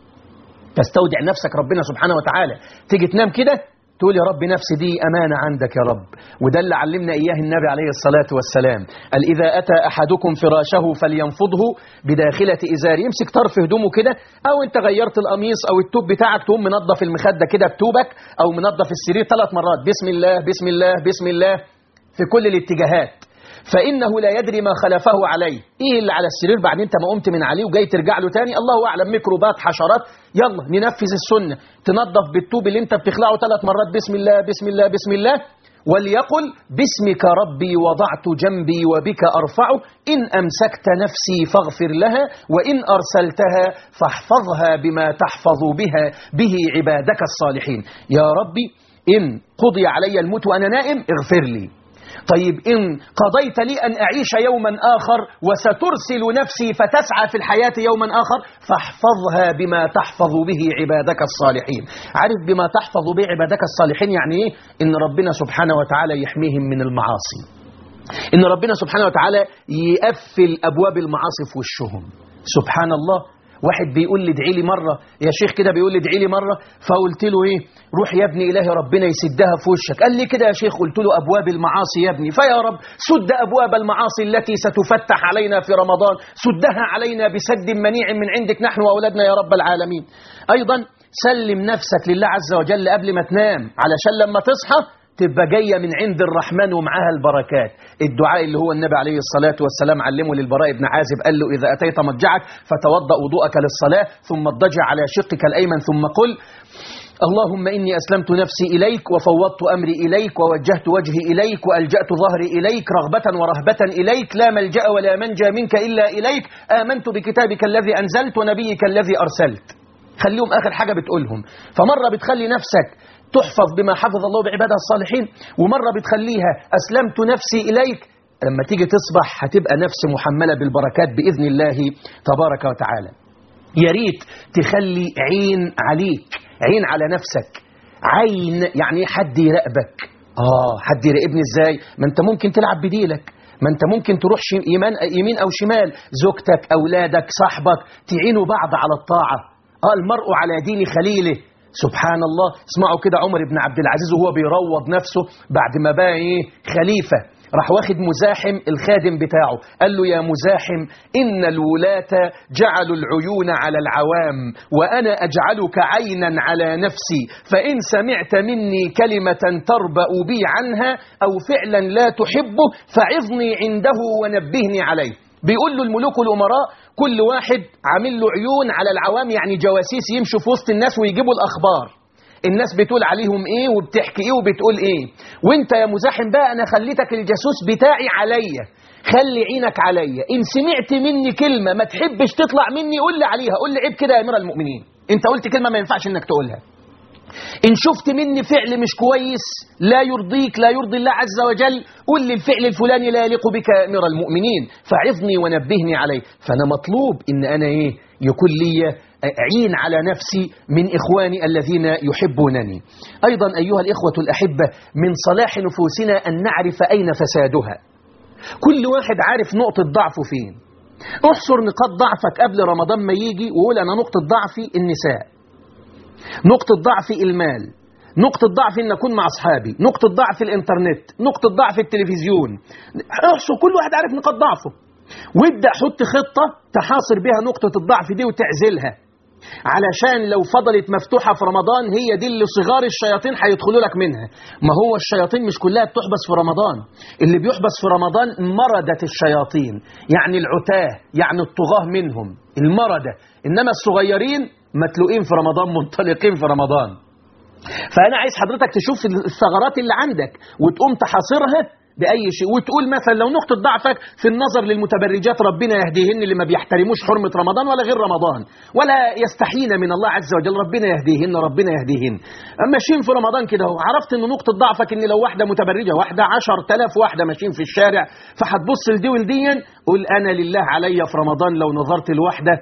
[SPEAKER 2] تستودع نفسك ربنا سبحانه وتعالى تيجي تنام كده تقول يا رب نفسي دي أمانة عندك يا رب وده اللي علمنا إياه النبي عليه الصلاة والسلام قال إذا أتى أحدكم فراشه فلينفضه بداخلة إزار يمسك طرف هدومه كده أو أنت غيرت القميص أو التوب بتاعك تقوم منظف المخدة كده بتوبك أو منظف السرير ثلاث مرات بسم الله بسم الله بسم الله في كل الاتجاهات فإنه لا يدري ما خلفه عليه إيه اللي على السرير بعد أنت ما قمت من عليه وجاي ترجع له تاني الله أعلم ميكروبات حشرات يلا ننفذ السنة تنظف بالطوب اللي أنت بتخلعه ثلاث مرات بسم الله بسم الله بسم الله وليقل باسمك ربي وضعت جنبي وبك أرفعه إن أمسكت نفسي فاغفر لها وإن أرسلتها فاحفظها بما تحفظ بها به عبادك الصالحين يا ربي إن قضي علي الموت وأنا نائم اغفر لي طيب إن قضيت لي أن أعيش يوما آخر وسترسل نفسي فتسعى في الحياة يوما آخر فاحفظها بما تحفظ به عبادك الصالحين عارف بما تحفظ به عبادك الصالحين يعني إيه إن ربنا سبحانه وتعالى يحميهم من المعاصي إن ربنا سبحانه وتعالى يقفل أبواب المعاصي في وشهم سبحان الله واحد بيقول لي ادعي لي مرة يا شيخ كده بيقول لي ادعي لي مرة فقلت له ايه روح يا ابني إلهي ربنا يسدها في وشك قال لي كده يا شيخ قلت له أبواب المعاصي يا ابني فيا رب سد أبواب المعاصي التي ستفتح علينا في رمضان سدها علينا بسد منيع من عندك نحن وأولادنا يا رب العالمين أيضا سلم نفسك لله عز وجل قبل ما تنام علشان لما تصحى تبقى جاية من عند الرحمن ومعاها البركات الدعاء اللي هو النبي عليه الصلاة والسلام علمه للبراء بن عازب قال له إذا أتيت مضجعك فتوضأ وضوءك للصلاة ثم اضطجع على شقك الأيمن ثم قل اللهم إني أسلمت نفسي إليك وفوضت أمري إليك ووجهت وجهي إليك وألجأت ظهري إليك رغبة ورهبة إليك لا ملجأ ولا منجى منك إلا إليك آمنت بكتابك الذي أنزلت ونبيك الذي أرسلت خليهم آخر حاجة بتقولهم فمرة بتخلي نفسك تحفظ بما حفظ الله بعباده الصالحين ومرة بتخليها أسلمت نفسي إليك لما تيجي تصبح هتبقى نفس محملة بالبركات بإذن الله تبارك وتعالى يا ريت تخلي عين عليك عين على نفسك عين يعني حد يراقبك آه حد يراقبني إزاي ما أنت ممكن تلعب بديلك ما أنت ممكن تروح شم- يمين, يمين أو شمال زوجتك أولادك صاحبك تعينوا بعض على الطاعة آه المرء على دين خليله سبحان الله اسمعوا كده عمر بن عبد العزيز وهو بيروض نفسه بعد ما بقى ايه خليفة راح واخد مزاحم الخادم بتاعه قال له يا مزاحم إن الولاة جعلوا العيون على العوام وأنا أجعلك عينا على نفسي فإن سمعت مني كلمة تربأ بي عنها أو فعلا لا تحبه فعظني عنده ونبهني عليه بيقول له الملوك والأمراء كل واحد عامل له عيون على العوام يعني جواسيس يمشوا في وسط الناس ويجيبوا الأخبار الناس بتقول عليهم ايه وبتحكي ايه وبتقول ايه وانت يا مزاحم بقى انا خليتك الجاسوس بتاعي عليا خلي عينك عليا ان سمعت مني كلمة ما تحبش تطلع مني قول لي عليها قول لي عيب كده يا امير المؤمنين انت قلت كلمة ما ينفعش انك تقولها إن شفت مني فعل مش كويس لا يرضيك لا يرضي الله عز وجل قل لي الفعل الفلاني لا يليق بك يا أمير المؤمنين فعظني ونبهني عليه فأنا مطلوب إن أنا إيه يكون لي عين على نفسي من إخواني الذين يحبونني أيضا أيها الإخوة الأحبة من صلاح نفوسنا أن نعرف أين فسادها كل واحد عارف نقطة ضعفه فين احصر نقاط ضعفك قبل رمضان ما يجي وقول أنا نقطة ضعفي النساء نقطة ضعفي المال نقطة ضعف إن أكون مع أصحابي نقطة ضعف الإنترنت نقطة ضعف التلفزيون احصر كل واحد عارف نقاط ضعفه وابدأ حط خطة تحاصر بها نقطة الضعف دي وتعزلها علشان لو فضلت مفتوحة في رمضان هي دي اللي صغار الشياطين هيدخلوا لك منها ما هو الشياطين مش كلها بتحبس في رمضان اللي بيحبس في رمضان مردة الشياطين يعني العتاه يعني الطغاة منهم المردة إنما الصغيرين متلوئين في رمضان منطلقين في رمضان فأنا عايز حضرتك تشوف الثغرات اللي عندك وتقوم تحاصرها بأي شيء وتقول مثلا لو نقطة ضعفك في النظر للمتبرجات ربنا يهديهن اللي ما بيحترموش حرمة رمضان ولا غير رمضان ولا يستحين من الله عز وجل ربنا يهديهن ربنا يهديهن ماشيين في رمضان كده اهو عرفت ان نقطة ضعفك ان لو واحدة متبرجة واحدة عشر تلاف واحدة ماشيين في الشارع فهتبص لدي ولديا قول أنا لله علي في رمضان لو نظرت الواحدة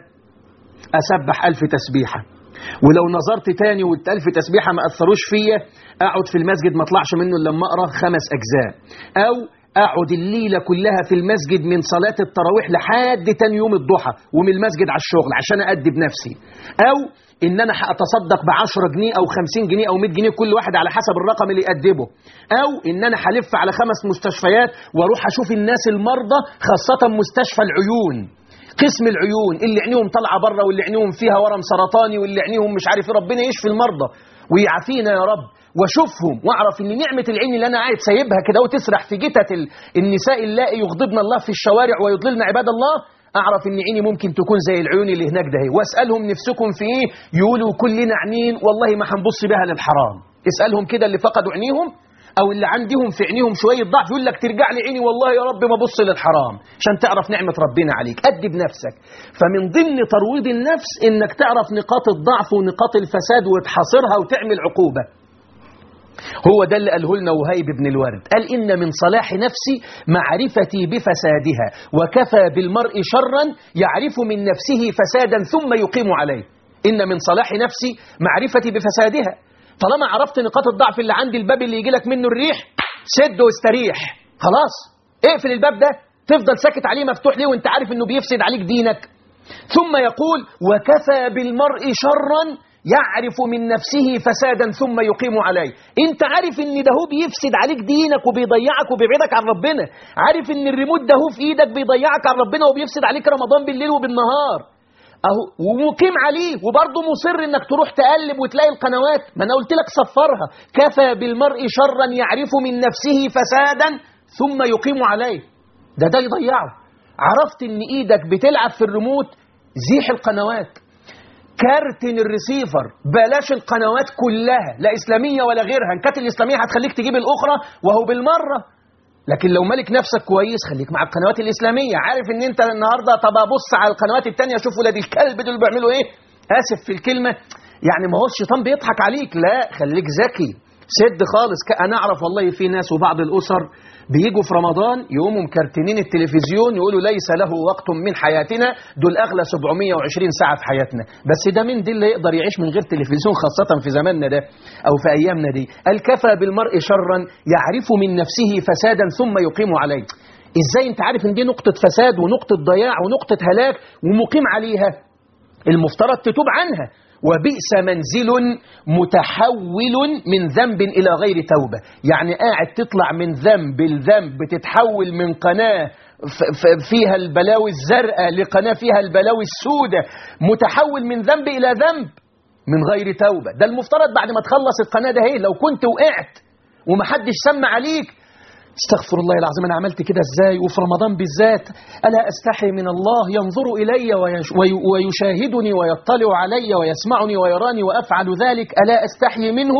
[SPEAKER 2] أسبح ألف تسبيحة ولو نظرت تاني والألف تسبيحة ما أثروش فيا أقعد في المسجد ما أطلعش منه إلا لما أقرأ خمس أجزاء أو أقعد الليلة كلها في المسجد من صلاة التراويح لحد تاني يوم الضحى ومن المسجد على الشغل عشان أدب نفسي أو إن أنا هأتصدق ب 10 جنيه أو 50 جنيه أو 100 جنيه كل واحد على حسب الرقم اللي يقدمه أو إن أنا هلف على خمس مستشفيات وأروح أشوف الناس المرضى خاصة مستشفى العيون قسم العيون اللي عينيهم طالعه بره واللي عينيهم فيها ورم سرطاني واللي عينيهم مش عارف ايه ربنا يشفي المرضى ويعافينا يا رب واشوفهم واعرف ان نعمه العين اللي انا قاعد سايبها كده وتسرح في جتة ال- النساء اللائي يغضبن الله في الشوارع ويضللن عباد الله اعرف ان عيني ممكن تكون زي العيون اللي هناك ده هي. واسالهم نفسكم في ايه يقولوا كلنا عينين والله ما هنبص بها للحرام اسالهم كده اللي فقدوا عينيهم او اللي عندهم في عينيهم شويه ضعف يقول لك ترجع لي عيني والله يا رب ما ابص للحرام عشان تعرف نعمه ربنا عليك ادب نفسك فمن ضمن ترويض النفس انك تعرف نقاط الضعف ونقاط الفساد وتحاصرها وتعمل عقوبه هو ده اللي قاله لنا وهيب بن الورد قال إن من صلاح نفسي معرفتي بفسادها وكفى بالمرء شرا يعرف من نفسه فسادا ثم يقيم عليه إن من صلاح نفسي معرفتي بفسادها طالما عرفت نقاط الضعف اللي عندي الباب اللي يجي لك منه الريح سد واستريح خلاص اقفل الباب ده تفضل ساكت عليه مفتوح ليه وانت عارف انه بيفسد عليك دينك ثم يقول وكفى بالمرء شرا يعرف من نفسه فسادا ثم يقيم عليه انت عارف ان ده هو بيفسد عليك دينك وبيضيعك وبيبعدك عن ربنا عارف ان الريموت ده هو في ايدك بيضيعك عن ربنا وبيفسد عليك رمضان بالليل وبالنهار اهو ومقيم عليه وبرضه مصر انك تروح تقلب وتلاقي القنوات ما انا قلت لك صفرها كفى بالمرء شرا يعرف من نفسه فسادا ثم يقيم عليه ده ده يضيعه عرفت ان ايدك بتلعب في الريموت زيح القنوات كارتن الريسيفر بلاش القنوات كلها لا إسلامية ولا غيرها إن كانت الإسلامية هتخليك تجيب الأخرى وهو بالمرة لكن لو مالك نفسك كويس خليك مع القنوات الإسلامية عارف إن أنت النهاردة طب أبص على القنوات التانية أشوف ولاد الكلب دول بيعملوا إيه آسف في الكلمة يعني ما هو الشيطان بيضحك عليك لا خليك ذكي سد خالص ك- أنا أعرف والله في ناس وبعض الأسر بيجوا في رمضان يقوموا مكرتنين التلفزيون يقولوا ليس له وقت من حياتنا دول أغلى 720 ساعة في حياتنا بس ده مين دي اللي يقدر يعيش من غير تلفزيون خاصة في زماننا ده أو في أيامنا دي قال كفى بالمرء شرا يعرف من نفسه فسادا ثم يقيم عليه إزاي أنت عارف إن دي نقطة فساد ونقطة ضياع ونقطة هلاك ومقيم عليها المفترض تتوب عنها وبئس منزل متحول من ذنب إلى غير توبة يعني قاعد تطلع من ذنب لذنب بتتحول من قناة ف- ف- فيها البلاوي الزرقاء لقناة فيها البلاوي السوداء متحول من ذنب إلى ذنب من غير توبة ده المفترض بعد ما تخلص القناة ده هي لو كنت وقعت ومحدش سمع عليك استغفر الله العظيم انا عملت كده ازاي وفي رمضان بالذات الا استحي من الله ينظر الي ويش وي- ويشاهدني ويطلع علي ويسمعني ويراني وافعل ذلك الا استحي منه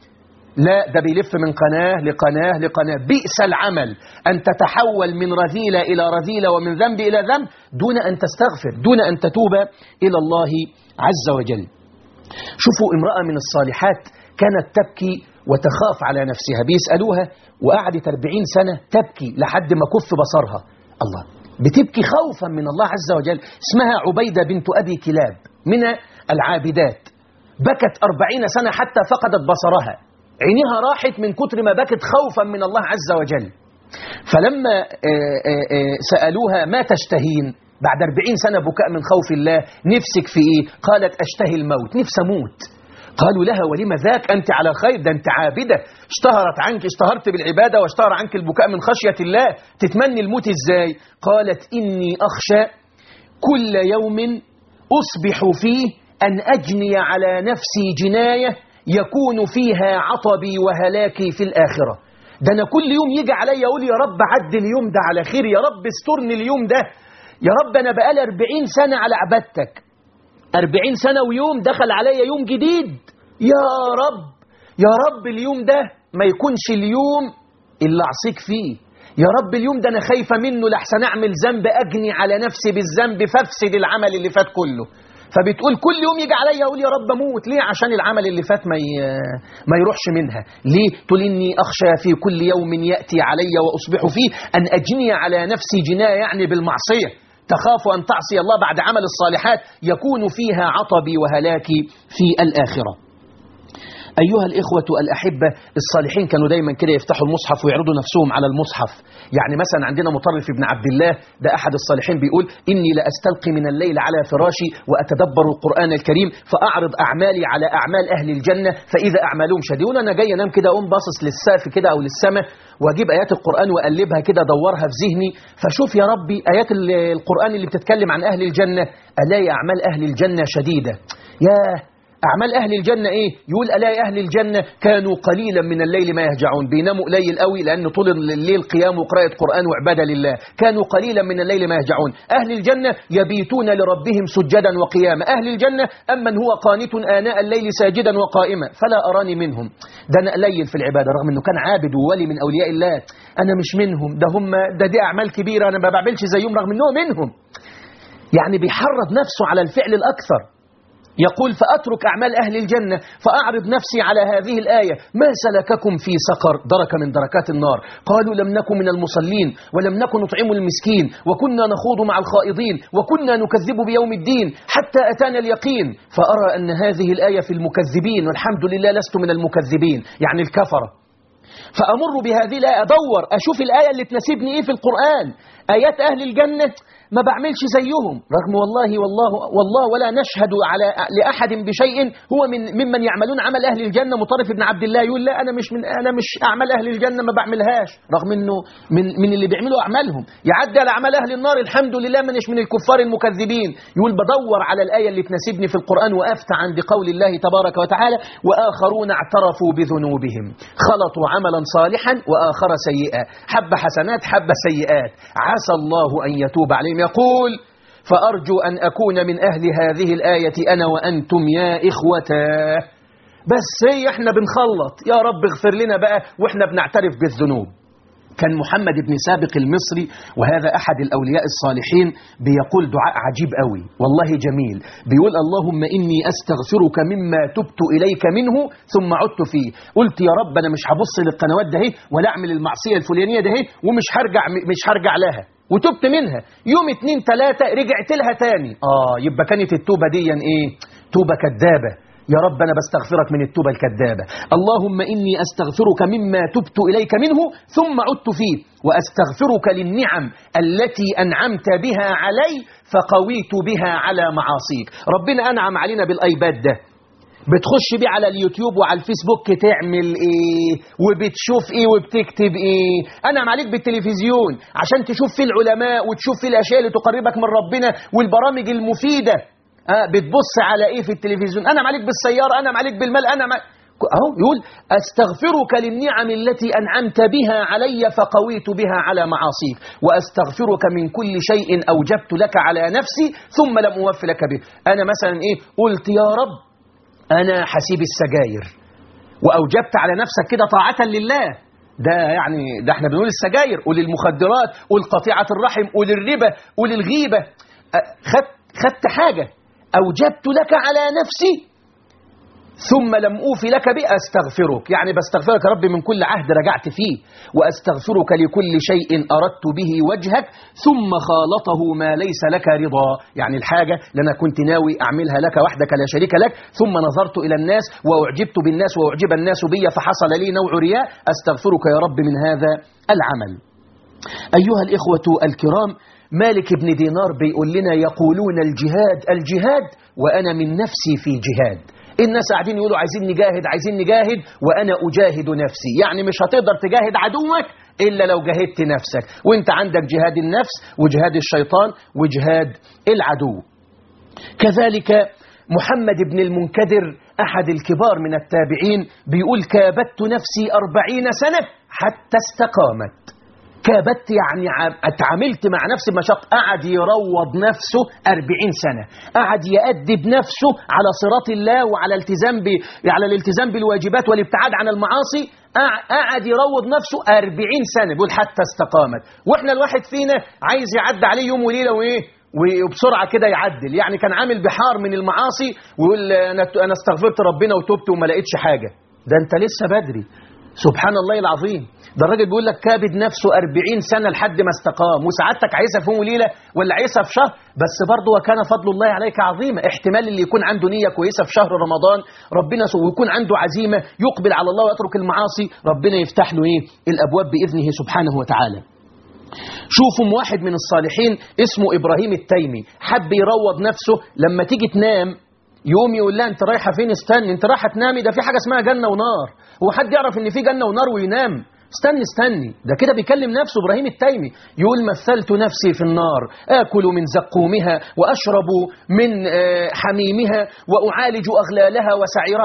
[SPEAKER 2] لا ده بيلف من قناه لقناه لقناه بئس العمل ان تتحول من رذيله الى رذيله ومن ذنب الى ذنب دون ان تستغفر دون ان تتوب الى الله عز وجل شوفوا امراه من الصالحات كانت تبكي وتخاف على نفسها بيسألوها وقعدت 40 سنة تبكي لحد ما كف بصرها الله بتبكي خوفا من الله عز وجل اسمها عبيدة بنت أبي كلاب من العابدات بكت 40 سنة حتى فقدت بصرها عينها راحت من كتر ما بكت خوفا من الله عز وجل فلما آه، آه، آه، سألوها ما تشتهين بعد 40 سنة بكاء من خوف الله نفسك في إيه قالت أشتهي الموت نفس أموت قالوا لها ولم ذاك أنت على خير ده أنت عابدة اشتهرت عنك اشتهرت بالعبادة واشتهر عنك البكاء من خشية الله تتمني الموت إزاي قالت إني أخشى كل يوم أصبح فيه أن أجني على نفسي جناية يكون فيها عطبي وهلاكي في الآخرة ده أنا كل يوم يجي عليا أقول يا رب عد اليوم ده على خير يا رب استرني اليوم ده يا رب أنا بقالي 40 سنة على عبادتك 40 سنة ويوم دخل عليا يوم جديد يا رب يا رب اليوم ده ما يكونش اليوم اللي أعصيك فيه يا رب اليوم ده أنا خايفة منه لحسن أعمل ذنب أجني على نفسي بالذنب فافسد العمل اللي فات كله فبتقول كل يوم يجي عليا اقول يا رب اموت ليه عشان العمل اللي فات ما ي- ما يروحش منها ليه تقول اني اخشى في كل يوم ياتي علي واصبح فيه ان اجني على نفسي جنايه يعني بالمعصيه تخاف ان تعصي الله بعد عمل الصالحات يكون فيها عطبي وهلاكي في الاخره أيها الإخوة الأحبة الصالحين كانوا دايما كده يفتحوا المصحف ويعرضوا نفسهم على المصحف يعني مثلا عندنا مطرف ابن عبد الله ده أحد الصالحين بيقول إني لأستلقي من الليل على فراشي وأتدبر القرآن الكريم فأعرض أعمالي على أعمال أهل الجنة فإذا أعمالهم شديدون أنا جاي أنام كده أقوم باصص للسقف كده أو للسماء وأجيب آيات القرآن وأقلبها كده أدورها في ذهني فشوف يا ربي آيات ال- القرآن اللي بتتكلم عن أهل الجنة ألاقي أعمال أهل الجنة شديدة ياه أعمال أهل الجنة إيه؟ يقول ألاقي أهل الجنة كانوا قليلا من الليل ما يهجعون بيناموا قليل قوي لأن طول الليل قيام وقراءة قرآن وعبادة لله كانوا قليلا من الليل ما يهجعون أهل الجنة يبيتون لربهم سجدا وقياما أهل الجنة أمن هو قانت آناء الليل ساجدا وقائما فلا أراني منهم ده أنا قليل في العبادة رغم أنه كان عابد وولي من أولياء الله أنا مش منهم ده هم ده دي أعمال كبيرة أنا ما بعملش زيهم رغم أنه منهم يعني بيحرض نفسه على الفعل الأكثر يقول فأترك أعمال أهل الجنة فأعرض نفسي على هذه الآية ما سلككم في سقر درك من دركات النار قالوا لم نكن من المصلين ولم نكن نطعم المسكين وكنا نخوض مع الخائضين وكنا نكذب بيوم الدين حتى أتانا اليقين فأرى أن هذه الآية في المكذبين والحمد لله لست من المكذبين يعني الكفرة فأمر بهذه الآية أدور أشوف الآية اللي تناسبني إيه في القرآن آيات أهل الجنة ما بعملش زيهم رغم والله والله والله ولا نشهد على لأحد بشيء هو من ممن يعملون عمل أهل الجنة مطرف ابن عبد الله يقول لا أنا مش من أنا مش أعمال أهل الجنة ما بعملهاش رغم إنه من من اللي بيعملوا أعمالهم يعدي على أعمال أهل النار الحمد لله منش من الكفار المكذبين يقول بدور على الآية اللي تناسبني في القرآن وقفت عند قول الله تبارك وتعالى وآخرون اعترفوا بذنوبهم خلطوا عملا صالحا وآخر سيئا حب حسنات حب سيئات عسى الله أن يتوب عليهم يقول فأرجو أن أكون من أهل هذه الآية أنا وأنتم يا إخوتاه بس هي احنا بنخلط يا رب اغفر لنا بقى واحنا بنعترف بالذنوب كان محمد بن سابق المصري وهذا أحد الأولياء الصالحين بيقول دعاء عجيب قوي والله جميل بيقول اللهم إني أستغفرك مما تبت إليك منه ثم عدت فيه قلت يا رب أنا مش هبص للقنوات ده هي ولا أعمل المعصية الفلانية ده هي ومش هرجع مش هرجع لها وتبت منها يوم اتنين تلاتة رجعت لها تاني آه يبقى كانت التوبة دي إيه توبة كذابة يا رب أنا بستغفرك من التوبة الكذابة اللهم إني أستغفرك مما تبت إليك منه ثم عدت فيه وأستغفرك للنعم التي أنعمت بها علي فقويت بها على معاصيك ربنا أنعم علينا بالأيباد ده بتخش بيه على اليوتيوب وعلى الفيسبوك تعمل ايه وبتشوف ايه وبتكتب ايه انا عليك بالتلفزيون عشان تشوف فيه العلماء وتشوف فيه الاشياء اللي تقربك من ربنا والبرامج المفيده آه بتبص على ايه في التلفزيون انا عليك بالسياره انا عليك بالمال انا مع... اهو يقول استغفرك للنعم التي انعمت بها علي فقويت بها على معاصيك واستغفرك من كل شيء اوجبت لك على نفسي ثم لم اوف لك به انا مثلا ايه قلت يا رب أنا حسيب السجاير وأوجبت على نفسك كده طاعة لله ده يعني ده احنا بنقول السجاير وللمخدرات ولقطيعة الرحم وللربا وللغيبة خدت خدت حاجة أوجبت لك على نفسي ثم لم أوفي لك بأستغفرك يعني بستغفرك يا رب من كل عهد رجعت فيه وأستغفرك لكل شيء أردت به وجهك ثم خالطه ما ليس لك رضا يعني الحاجة اللي أنا كنت ناوي أعملها لك وحدك لا شريك لك ثم نظرت إلى الناس وأعجبت بالناس وأعجب الناس بي فحصل لي نوع رياء أستغفرك يا رب من هذا العمل أيها الإخوة الكرام مالك بن دينار بيقول لنا يقولون الجهاد الجهاد وأنا من نفسي في جهاد الناس قاعدين يقولوا عايزين نجاهد عايزين نجاهد وأنا أجاهد نفسي يعني مش هتقدر تجاهد عدوك إلا لو جاهدت نفسك وانت عندك جهاد النفس وجهاد الشيطان وجهاد العدو كذلك محمد بن المنكدر أحد الكبار من التابعين بيقول كابدت نفسي أربعين سنة حتى استقامت كابدت يعني اتعاملت مع نفسي بمشاق قعد يروض نفسه أربعين سنة قعد يأدب نفسه على صراط الله وعلى التزام ب... على الالتزام بالواجبات والابتعاد عن المعاصي قعد يروض نفسه أربعين سنة بيقول حتى استقامت واحنا الواحد فينا عايز يعدي عليه يوم وليلة وايه وبسرعة كده يعدل يعني كان عامل بحار من المعاصي ويقول أنا, أنا استغفرت ربنا وتوبت وما لقيتش حاجة ده أنت لسه بدري سبحان الله العظيم ده الراجل بيقول لك كابد نفسه 40 سنة لحد ما استقام وسعادتك عايزها في يوم وليلة ولا عايزها في شهر بس برضه وكان فضل الله عليك عظيما احتمال اللي يكون عنده نية كويسة في شهر رمضان ربنا سو ويكون عنده عزيمة يقبل على الله ويترك المعاصي ربنا يفتح له ايه الابواب باذنه سبحانه وتعالى شوفوا واحد من الصالحين اسمه ابراهيم التيمي حب يروض نفسه لما تيجي تنام يوم يقول لها انت رايحه فين استني انت رايحه تنامي ده في حاجه اسمها جنه ونار هو حد يعرف ان في جنه ونار وينام استني استني ده كده بيكلم نفسه ابراهيم التيمي يقول مثلت نفسي في النار اكل من زقومها واشرب من حميمها واعالج اغلالها وسعيرها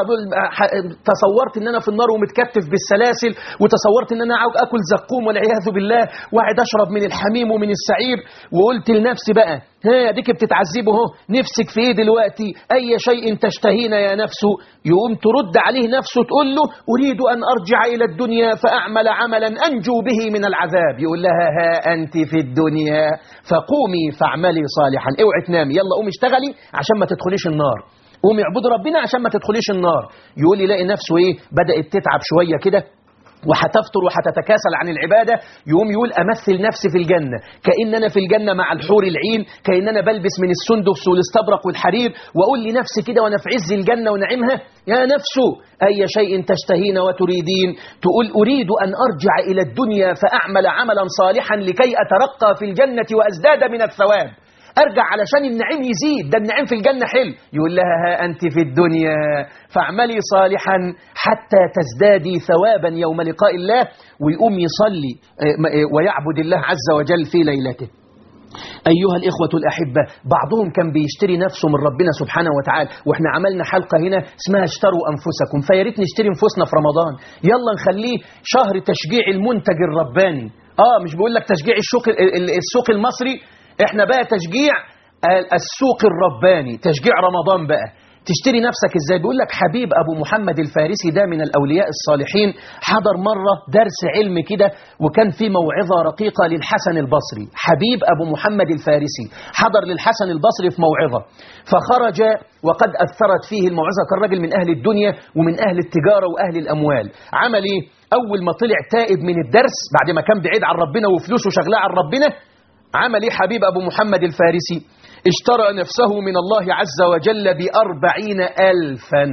[SPEAKER 2] تصورت ان انا في النار ومتكتف بالسلاسل وتصورت ان انا اكل زقوم والعياذ بالله وقاعد اشرب من الحميم ومن السعير وقلت لنفسي بقى ها ديك بتتعذبه اهو نفسك في ايه دلوقتي اي شيء تشتهين يا نفس يقوم ترد عليه نفسه تقول له اريد ان ارجع الى الدنيا فاعمل عملا انجو به من العذاب يقول لها ها انت في الدنيا فقومي فاعملي صالحا اوعي تنامي يلا قومي اشتغلي عشان ما تدخليش النار قومي اعبدي ربنا عشان ما تدخليش النار يقول يلاقي نفسه ايه بدات تتعب شويه كده وهتفطر وهتتكاسل عن العبادة يقوم يقول أمثل نفسي في الجنة كأن أنا في الجنة مع الحور العين كأن أنا بلبس من السندس والاستبرق والحرير وأقول لنفسي كده وأنا في عز الجنة ونعيمها يا نفس أي شيء تشتهين وتريدين تقول أريد أن أرجع إلى الدنيا فأعمل عملا صالحا لكي أترقى في الجنة وأزداد من الثواب ارجع علشان النعيم يزيد ده النعيم في الجنة حلو يقول لها ها أنت في الدنيا فاعملي صالحا حتى تزدادي ثوابا يوم لقاء الله ويقوم يصلي ويعبد الله عز وجل في ليلته أيها الإخوة الأحبة بعضهم كان بيشتري نفسه من ربنا سبحانه وتعالى وإحنا عملنا حلقة هنا اسمها اشتروا أنفسكم فياريت نشتري أنفسنا في رمضان يلا نخليه شهر تشجيع المنتج الرباني آه مش بقول لك تشجيع السوق السوق المصري احنا بقى تشجيع السوق الرباني تشجيع رمضان بقى تشتري نفسك ازاي بيقول لك حبيب ابو محمد الفارسي ده من الاولياء الصالحين حضر مره درس علم كده وكان في موعظه رقيقه للحسن البصري حبيب ابو محمد الفارسي حضر للحسن البصري في موعظه فخرج وقد اثرت فيه الموعظه كان راجل من اهل الدنيا ومن اهل التجاره واهل الاموال عمل ايه اول ما طلع تائب من الدرس بعد ما كان بعيد عن ربنا وفلوسه شغلاه عن ربنا عمل ايه حبيب أبو محمد الفارسي اشترى نفسه من الله عز وجل بأربعين ألفا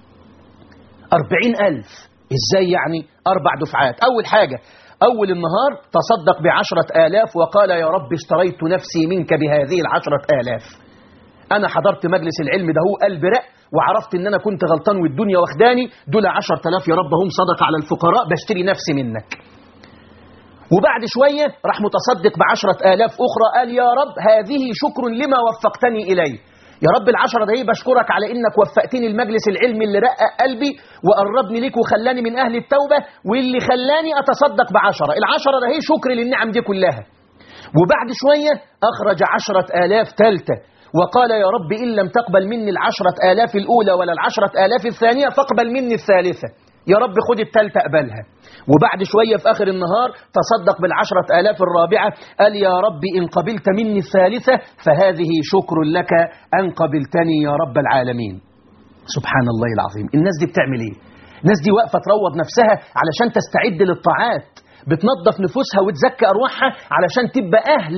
[SPEAKER 2] أربعين ألف إزاي يعني أربع دفعات أول حاجة أول النهار تصدق بعشرة آلاف وقال يا رب اشتريت نفسي منك بهذه العشرة آلاف أنا حضرت مجلس العلم ده هو قلب رق وعرفت ان انا كنت غلطان والدنيا واخداني دول عشرة آلاف يا رب هم صدق على الفقراء بشتري نفسي منك وبعد شوية راح متصدق بعشرة آلاف أخرى قال يا رب هذه شكر لما وفقتني إليه يا رب العشرة ده بشكرك على إنك وفقتني المجلس العلمي اللي رقق قلبي وقربني ليك وخلاني من أهل التوبة واللي خلاني أتصدق بعشرة العشرة ده هي شكر للنعم دي كلها وبعد شوية أخرج عشرة آلاف تالتة وقال يا رب إن لم تقبل مني العشرة آلاف الأولى ولا العشرة آلاف الثانية فاقبل مني الثالثة يا رب خد التالتة أقبلها وبعد شوية في آخر النهار تصدق بالعشرة آلاف الرابعة قال يا رب إن قبلت مني الثالثة فهذه شكر لك أن قبلتني يا رب العالمين سبحان الله العظيم الناس دي بتعمل ايه الناس دي واقفة تروض نفسها علشان تستعد للطاعات بتنظف نفوسها وتزكي أرواحها علشان تبقى أهل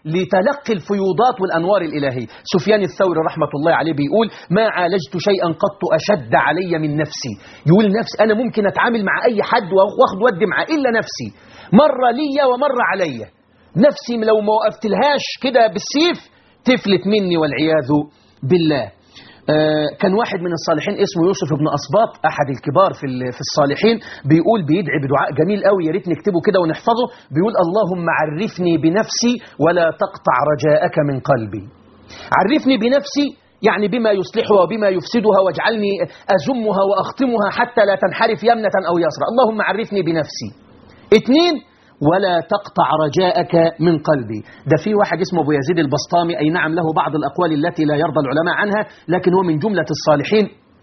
[SPEAKER 2] لتلقي الفيوضات والأنوار الإلهية سفيان الثوري رحمة الله عليه بيقول ما عالجت شيئا قط أشد علي من نفسي يقول نفسي أنا ممكن أتعامل مع أي حد وأخذ ودي معاه إلا نفسي مرة ليا ومرة عليا نفسي لو ما وقفتلهاش كده بالسيف تفلت مني والعياذ بالله آه، كان واحد من الصالحين اسمه يوسف بن أسباط أحد الكبار في ال- في الصالحين بيقول بيدعي بدعاء جميل قوي يا ريت نكتبه كده ونحفظه بيقول اللهم عرفني بنفسي ولا تقطع رجاءك من قلبي عرفني بنفسي يعني بما يصلحها وبما يفسدها واجعلني أزمها وأخطمها حتى لا تنحرف يمنة أو يسرى اللهم عرفني بنفسي اثنين ولا تقطع رجاءك من قلبي ده في واحد اسمه ابو يزيد البسطامي اي نعم له بعض الاقوال التي لا يرضى العلماء عنها لكن هو من جمله الصالحين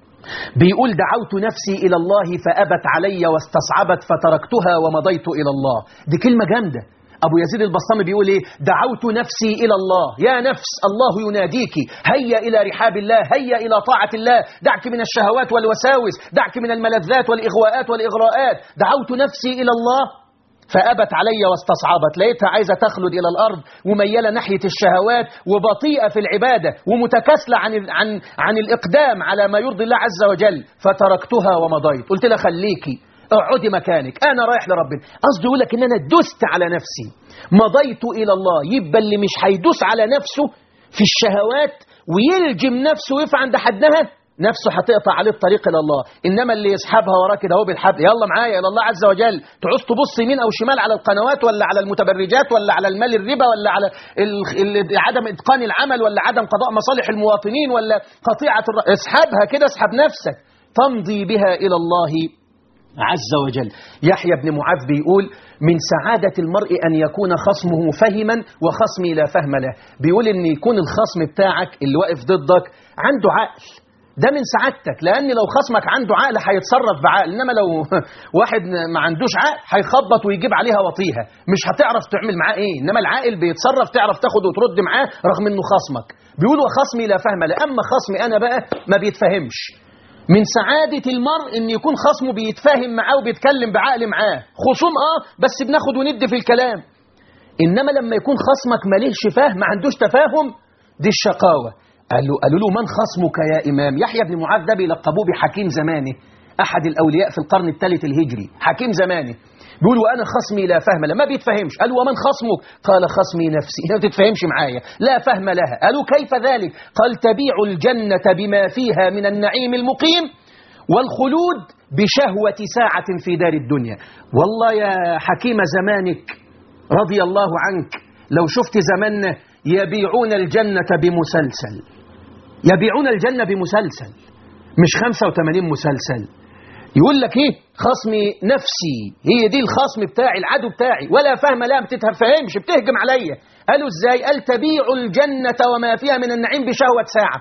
[SPEAKER 2] بيقول دعوت نفسي الى الله فابت علي واستصعبت فتركتها ومضيت الى الله دي كلمه جامده ابو يزيد البسطامي بيقول ايه دعوت نفسي الى الله يا نفس الله يناديك هيا الى رحاب الله هيا الى طاعه الله دعك من الشهوات والوساوس دعك من الملذات والاغواءات والاغراءات دعوت نفسي الى الله فأبت علي واستصعبت لقيتها عايزة تخلد إلى الأرض وميلة ناحية الشهوات وبطيئة في العبادة ومتكاسلة عن, ال- عن, عن الإقدام على ما يرضي الله عز وجل فتركتها ومضيت قلت لها خليكي اقعدي مكانك أنا رايح لربنا قصدي يقول لك إن أنا دست على نفسي مضيت إلى الله يبقى اللي مش هيدوس على نفسه في الشهوات ويلجم نفسه ويقف عند حدها نفسه هتقطع عليه الطريق الى الله انما اللي يسحبها وراه كده هو بالحبل يلا معايا الى الله عز وجل تعوز تبص يمين او شمال على القنوات ولا على المتبرجات ولا على المال الربا ولا على ال... ال... عدم اتقان العمل ولا عدم قضاء مصالح المواطنين ولا قطيعه الر... اسحبها كده اسحب نفسك تمضي بها الى الله عز وجل يحيى بن معاذ بيقول من سعادة المرء أن يكون خصمه فهما وخصمي لا فهم له بيقول أن يكون الخصم بتاعك اللي واقف ضدك عنده عقل ده من سعادتك لأن لو خصمك عنده عقل هيتصرف بعقل إنما لو واحد ما عندوش عقل هيخبط ويجيب عليها وطيها مش هتعرف تعمل معاه إيه إنما العاقل بيتصرف تعرف تاخد وترد معاه رغم إنه خصمك بيقول وخصمي لا فهم له أما خصمي أنا بقى ما بيتفهمش من سعادة المرء إن يكون خصمه بيتفاهم معاه وبيتكلم بعقل معاه خصوم آه بس بناخد وند في الكلام إنما لما يكون خصمك مالهش فهم ما عندوش تفاهم دي الشقاوة قال له قالوا له من خصمك يا إمام يحيى بن معاذ ده بيلقبوه بحكيم زمانه أحد الأولياء في القرن الثالث الهجري حكيم زمانه بيقول وأنا خصمي لا فهم له ما بيتفهمش قال ومن خصمك قال خصمي نفسي ما تتفهمش معايا لا فهم لها قالوا كيف ذلك قال تبيع الجنة بما فيها من النعيم المقيم والخلود بشهوة ساعة في دار الدنيا والله يا حكيم زمانك رضي الله عنك لو شفت زماننا يبيعون الجنة بمسلسل يبيعون الجنة بمسلسل مش 85 مسلسل يقول لك ايه خصمي نفسي هي دي الخصم بتاعي العدو بتاعي ولا فهم لا ما بتتفهمش بتهجم عليا قالوا ازاي قال تبيع الجنة وما فيها من النعيم بشهوة ساعة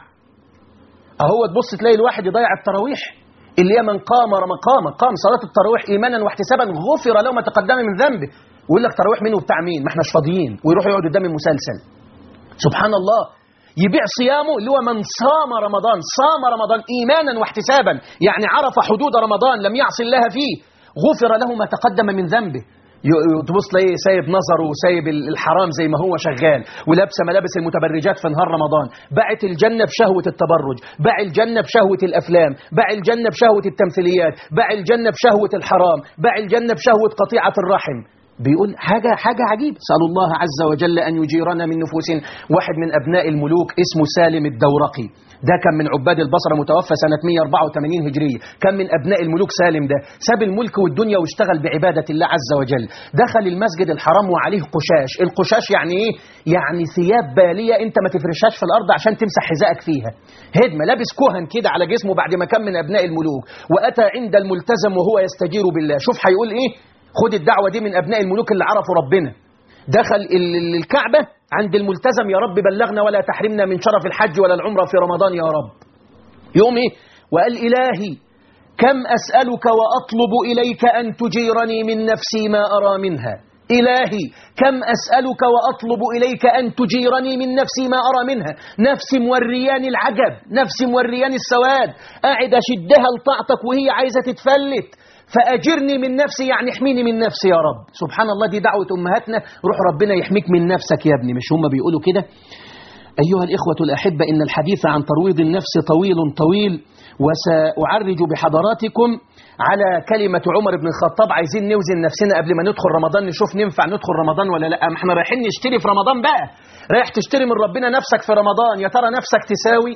[SPEAKER 2] اهو تبص تلاقي الواحد يضيع التراويح اللي هي من قام مقام قام صلاة التراويح إيمانا واحتسابا غفر له ما تقدم من ذنبه ويقول لك تراويح مين وبتاع مين ما احناش فاضيين ويروح يقعد قدام المسلسل سبحان الله يبيع صيامه اللي هو من صام رمضان صام رمضان إيمانا واحتسابا يعني عرف حدود رمضان لم يعصي الله فيه غفر له ما تقدم من ذنبه تبص تلاقيه سايب نظره وسايب الحرام زي ما هو شغال ولابسه ملابس المتبرجات في نهار رمضان باعت الجنه بشهوه التبرج باع الجنه بشهوه الافلام باع الجنه بشهوه التمثيليات باع الجنه بشهوه الحرام باع الجنه بشهوه قطيعه الرحم بيقول حاجة حاجة عجيبة سأل الله عز وجل أن يجيرنا من نفوس واحد من أبناء الملوك اسمه سالم الدورقي ده كان من عباد البصرة متوفى سنة 184 هجرية كان من أبناء الملوك سالم ده ساب الملك والدنيا واشتغل بعبادة الله عز وجل دخل المسجد الحرام وعليه قشاش القشاش يعني إيه؟ يعني ثياب بالية أنت ما تفرشهاش في الأرض عشان تمسح حذائك فيها هدمة لابس كهن كده على جسمه بعد ما كان من أبناء الملوك وأتى عند الملتزم وهو يستجير بالله شوف هيقول إيه خد الدعوة دي من أبناء الملوك اللي عرفوا ربنا دخل الكعبة عند الملتزم يا رب بلغنا ولا تحرمنا من شرف الحج ولا العمرة في رمضان يا رب يوم إيه وقال إلهي كم أسألك وأطلب إليك أن تجيرني من نفسي ما أرى منها إلهي كم أسألك وأطلب إليك أن تجيرني من نفسي ما أرى منها نفسي موريان العجب نفسي موريان السواد قاعد أشدها لطاعتك وهي عايزة تتفلت فأجرني من نفسي يعني احميني من نفسي يا رب سبحان الله دي دعوة أمهاتنا روح ربنا يحميك من نفسك يا ابني مش هم بيقولوا كده أيها الإخوة الأحبة إن الحديث عن ترويض النفس طويل طويل وسأعرج بحضراتكم على كلمة عمر بن الخطاب عايزين نوزن نفسنا قبل ما ندخل رمضان نشوف ننفع ندخل رمضان ولا لا ما احنا رايحين نشتري في رمضان بقى رايح تشتري من ربنا نفسك في رمضان يا ترى نفسك تساوي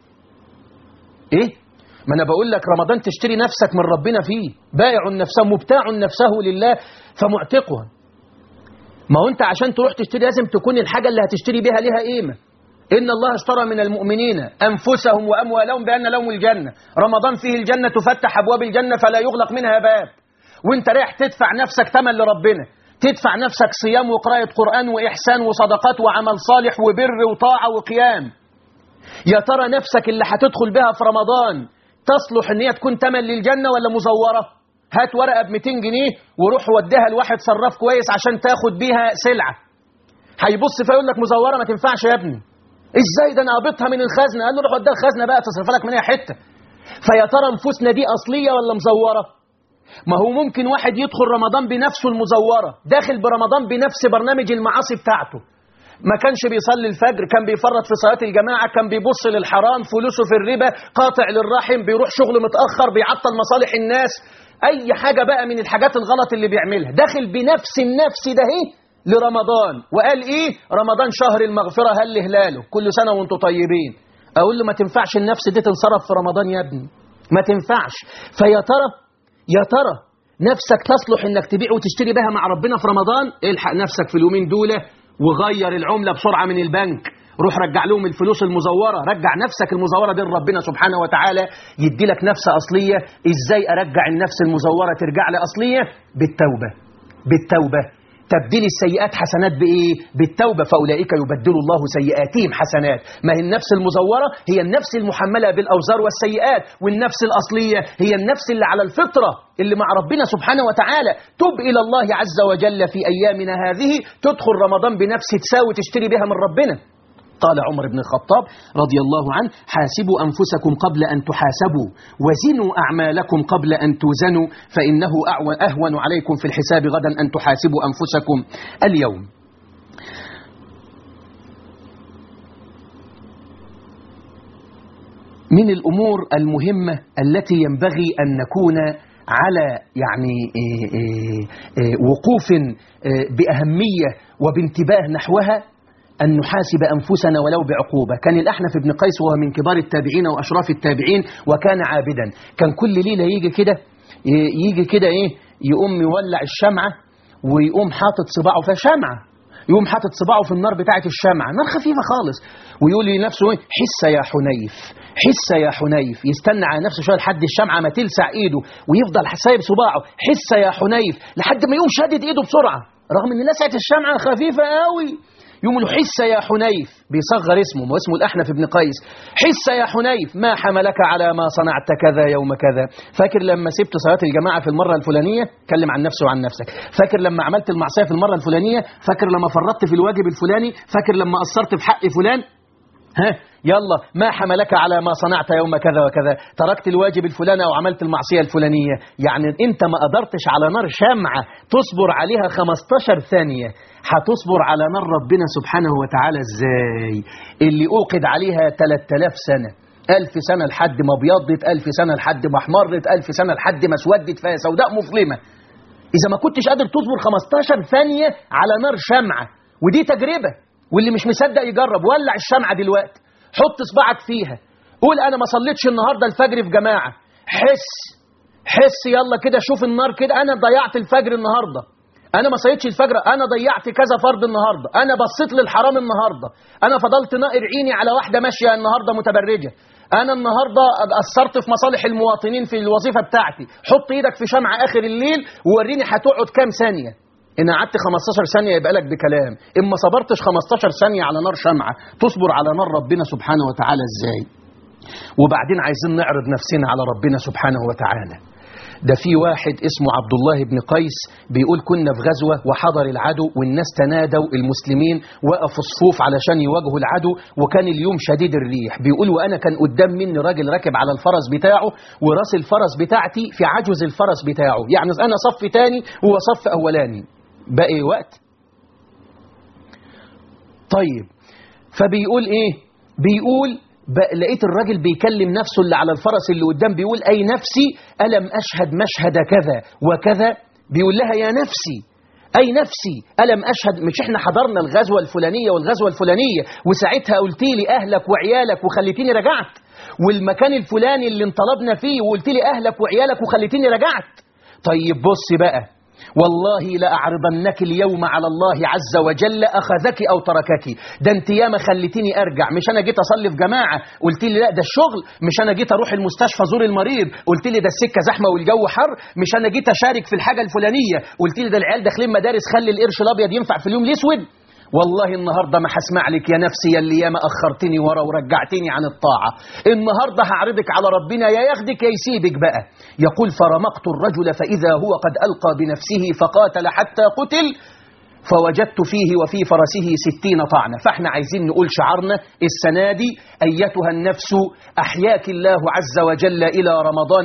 [SPEAKER 2] ايه ما انا بقول لك رمضان تشتري نفسك من ربنا فيه بائع نفسه مبتاع نفسه لله فمعتقها ما هو انت عشان تروح تشتري لازم تكون الحاجة اللي هتشتري بيها ليها قيمة إن الله اشترى من المؤمنين أنفسهم وأموالهم بأن لهم الجنة رمضان فيه الجنة تفتح أبواب الجنة فلا يغلق منها باب وانت رايح تدفع نفسك تمن لربنا تدفع نفسك صيام وقراءة قرآن وإحسان وصدقات وعمل صالح وبر وطاعة وقيام يا ترى نفسك اللي هتدخل بها في رمضان تصلح ان هي تكون تمن للجنة ولا مزورة هات ورقة ب 200 جنيه وروح وديها لواحد صراف كويس عشان تاخد بيها سلعة هيبص فيقول لك مزورة ما تنفعش يا ابني ازاي ده انا قابضها من الخزنة قال له روح وديها الخزنة بقى تصرف لك منها حتة فيا ترى نفوسنا دي أصلية ولا مزورة ما هو ممكن واحد يدخل رمضان بنفسه المزورة داخل برمضان بنفس برنامج المعاصي بتاعته ما كانش بيصلي الفجر كان بيفرط في صلاة الجماعة كان بيبص للحرام فلوسه في الربا قاطع للرحم بيروح شغل متأخر بيعطل مصالح الناس أي حاجة بقى من الحاجات الغلط اللي بيعملها داخل بنفس النفس ده ايه لرمضان وقال ايه رمضان شهر المغفرة هل هلاله كل سنة وانتم طيبين اقول له ما تنفعش النفس دي تنصرف في رمضان يا ابني ما تنفعش فيا ترى يا ترى نفسك تصلح انك تبيع وتشتري بها مع ربنا في رمضان الحق نفسك في اليومين دول وغير العملة بسرعة من البنك روح رجع لهم الفلوس المزورة رجع نفسك المزورة دي ربنا سبحانه وتعالى يدي لك نفس أصلية إزاي أرجع النفس المزورة ترجع لي أصلية بالتوبة بالتوبة تبديل السيئات حسنات بإيه؟ بالتوبة فأولئك يبدل الله سيئاتهم حسنات ما هي النفس المزورة هي النفس المحملة بالأوزار والسيئات والنفس الأصلية هي النفس اللي على الفطرة اللي مع ربنا سبحانه وتعالى تب إلى الله عز وجل في أيامنا هذه تدخل رمضان بنفس تساوي تشتري بها من ربنا قال عمر بن الخطاب رضي الله عنه حاسبوا أنفسكم قبل أن تحاسبوا وزنوا أعمالكم قبل أن توزنوا فإنه أهون عليكم في الحساب غدا أن تحاسبوا أنفسكم اليوم من الأمور المهمة التي ينبغي أن نكون على يعني وقوف بأهمية وبانتباه نحوها أن نحاسب أنفسنا ولو بعقوبة كان الأحنف بن قيس وهو من كبار التابعين وأشراف التابعين وكان عابدا كان كل ليلة يجي كده يجي كده إيه يقوم يولع الشمعة ويقوم حاطط صباعه في شمعة يقوم حاطط صباعه في النار بتاعة الشمعة نار خفيفة خالص ويقول لنفسه ايه حس يا حنيف حس يا حنيف يستنى على نفسه شويه لحد الشمعة ما تلسع ايده ويفضل سايب صباعه حس يا حنيف لحد ما يقوم شادد ايده بسرعة رغم ان لسعة الشمعة خفيفة قوي يقوم له حس يا حنيف بيصغر اسمه واسمه الأحنف بن قيس حس يا حنيف ما حملك على ما صنعت كذا يوم كذا فاكر لما سبت صلاة الجماعة في المرة الفلانية كلم عن نفسه وعن نفسك فاكر لما عملت المعصية في المرة الفلانية فاكر لما فرطت في الواجب الفلاني فاكر لما قصرت في حق فلان ها يلا ما حملك على ما صنعت يوم كذا وكذا تركت الواجب الفلاني أو عملت المعصية الفلانية يعني أنت ما قدرتش على نار شمعة تصبر عليها 15 ثانية هتصبر على نار ربنا سبحانه وتعالى ازاي اللي أوقد عليها 3000 سنة ألف سنة لحد ما ابيضت ألف سنة لحد ما احمرت ألف سنة لحد ما اسودت فيها سوداء مظلمة إذا ما كنتش قادر تصبر 15 ثانية على نار شمعة ودي تجربة واللي مش مصدق يجرب ولع الشمعة دلوقتي حط صباعك فيها قول أنا ما صليتش النهاردة الفجر في جماعة حس حس يلا كده شوف النار كده أنا ضيعت الفجر النهاردة أنا ما صليتش الفجر أنا ضيعت كذا فرض النهاردة أنا بصيت للحرام النهاردة أنا فضلت نائر عيني على واحدة ماشية النهاردة متبرجة أنا النهاردة قصرت في مصالح المواطنين في الوظيفة بتاعتي حط إيدك في شمعة آخر الليل ووريني هتقعد كام ثانية إن قعدت 15 ثانية يبقى لك بكلام إن ما صبرتش 15 ثانية على نار شمعة تصبر على نار ربنا سبحانه وتعالى إزاي وبعدين عايزين نعرض نفسنا على ربنا سبحانه وتعالى ده في واحد اسمه عبد الله بن قيس بيقول كنا في غزوة وحضر العدو والناس تنادوا المسلمين وقفوا صفوف علشان يواجهوا العدو وكان اليوم شديد الريح بيقول وأنا كان قدام مني راجل راكب على الفرس بتاعه وراس الفرس بتاعتي في عجز الفرس بتاعه يعني أنا صف تاني وهو صف أولاني باقي وقت طيب فبيقول ايه بيقول ب- لقيت الراجل بيكلم نفسه اللي على الفرس اللي قدام بيقول اي نفسي الم اشهد مشهد كذا وكذا بيقول لها يا نفسي اي نفسي الم اشهد مش احنا حضرنا الغزوه الفلانيه والغزوه الفلانيه وساعتها قلت لي اهلك وعيالك وخليتيني رجعت والمكان الفلاني اللي انطلبنا فيه وقلت لي اهلك وعيالك وخليتيني رجعت طيب بص بقى والله لأعرضنك اليوم على الله عز وجل أخذك أو تركك ده انت ياما خليتيني أرجع مش أنا جيت أصلي في جماعة قلت لي لا ده الشغل مش أنا جيت أروح المستشفى زور المريض قلت لي ده السكة زحمة والجو حر مش أنا جيت أشارك في الحاجة الفلانية قلت لي ده العيال داخلين مدارس خلي القرش الأبيض ينفع في اليوم الأسود والله النهاردة ما هسمع لك يا نفسي يا اللي ياما أخرتني ورا ورجعتني عن الطاعة النهاردة هعرضك على ربنا يا ياخدك يا يسيبك بقى يقول فرمقت الرجل فإذا هو قد ألقى بنفسه فقاتل حتى قتل فوجدت فيه وفي فرسه ستين طعنة فاحنا عايزين نقول شعارنا السنة دي أيتها النفس أحياك الله عز وجل إلى رمضان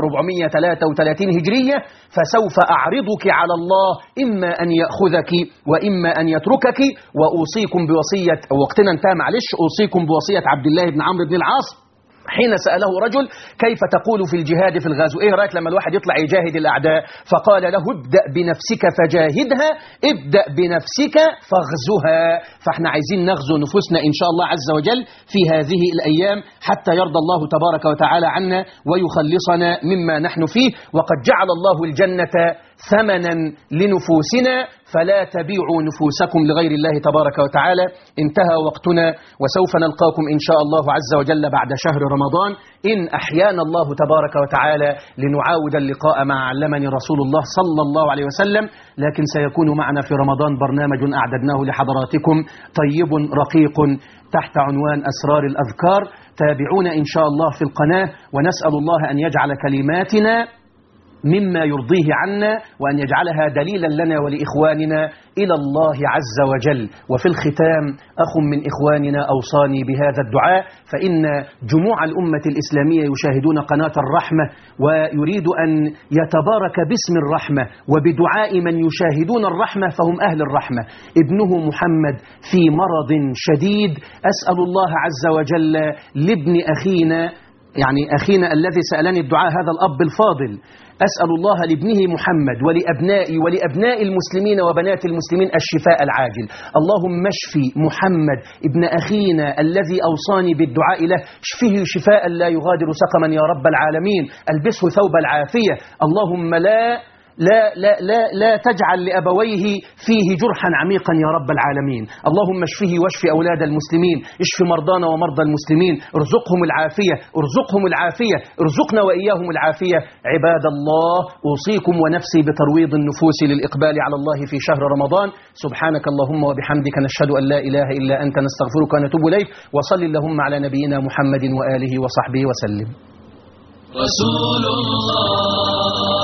[SPEAKER 2] 1433 هجرية فسوف أعرضك على الله إما أن يأخذك وإما أن يتركك وأوصيكم بوصية وقتنا انتهى معلش أوصيكم بوصية عبد الله بن عمرو بن العاص حين سأله رجل كيف تقول في الجهاد في الغزو إيه رأيك لما الواحد يطلع يجاهد الأعداء فقال له ابدأ بنفسك فجاهدها ابدأ بنفسك فاغزها فاحنا عايزين نغزو نفوسنا إن شاء الله عز وجل في هذه الأيام حتى يرضى الله تبارك وتعالى عنا ويخلصنا مما نحن فيه وقد جعل الله الجنة ثمنا لنفوسنا فلا تبيعوا نفوسكم لغير الله تبارك وتعالى انتهى وقتنا وسوف نلقاكم إن شاء الله عز وجل بعد شهر رمضان إن أحيانا الله تبارك وتعالى لنعاود اللقاء مع علمني رسول الله صلى الله عليه وسلم لكن سيكون معنا في رمضان برنامج أعددناه لحضراتكم طيب رقيق تحت عنوان أسرار الأذكار تابعونا إن شاء الله في القناة ونسأل الله أن يجعل كلماتنا مما يرضيه عنا وأن يجعلها دليلا لنا ولإخواننا إلى الله عز وجل وفي الختام أخ من إخواننا أوصاني بهذا الدعاء فإن جموع الأمة الإسلامية يشاهدون قناة الرحمة ويريد أن يتبارك باسم الرحمة وبدعاء من يشاهدون الرحمة فهم أهل الرحمة ابنه محمد في مرض شديد أسأل الله عز وجل لابن أخينا يعني أخينا الذي سألني الدعاء هذا الأب الفاضل أسأل الله لابنه محمد ولأبنائي ولأبناء المسلمين وبنات المسلمين الشفاء العاجل اللهم اشفي محمد ابن أخينا الذي أوصاني بالدعاء له اشفه شفاء لا يغادر سقما يا رب العالمين البسه ثوب العافية اللهم لا لا لا لا لا تجعل لأبويه فيه جرحا عميقا يا رب العالمين اللهم اشفه واشف أولاد المسلمين اشف مرضانا ومرضى المسلمين ارزقهم العافية ارزقهم العافية ارزقنا وإياهم العافية عباد الله أوصيكم ونفسي بترويض النفوس للإقبال على الله في شهر رمضان سبحانك اللهم وبحمدك نشهد أن لا إله إلا أنت نستغفرك ونتوب إليك وصل اللهم على نبينا محمد وآله وصحبه وسلم
[SPEAKER 1] رسول الله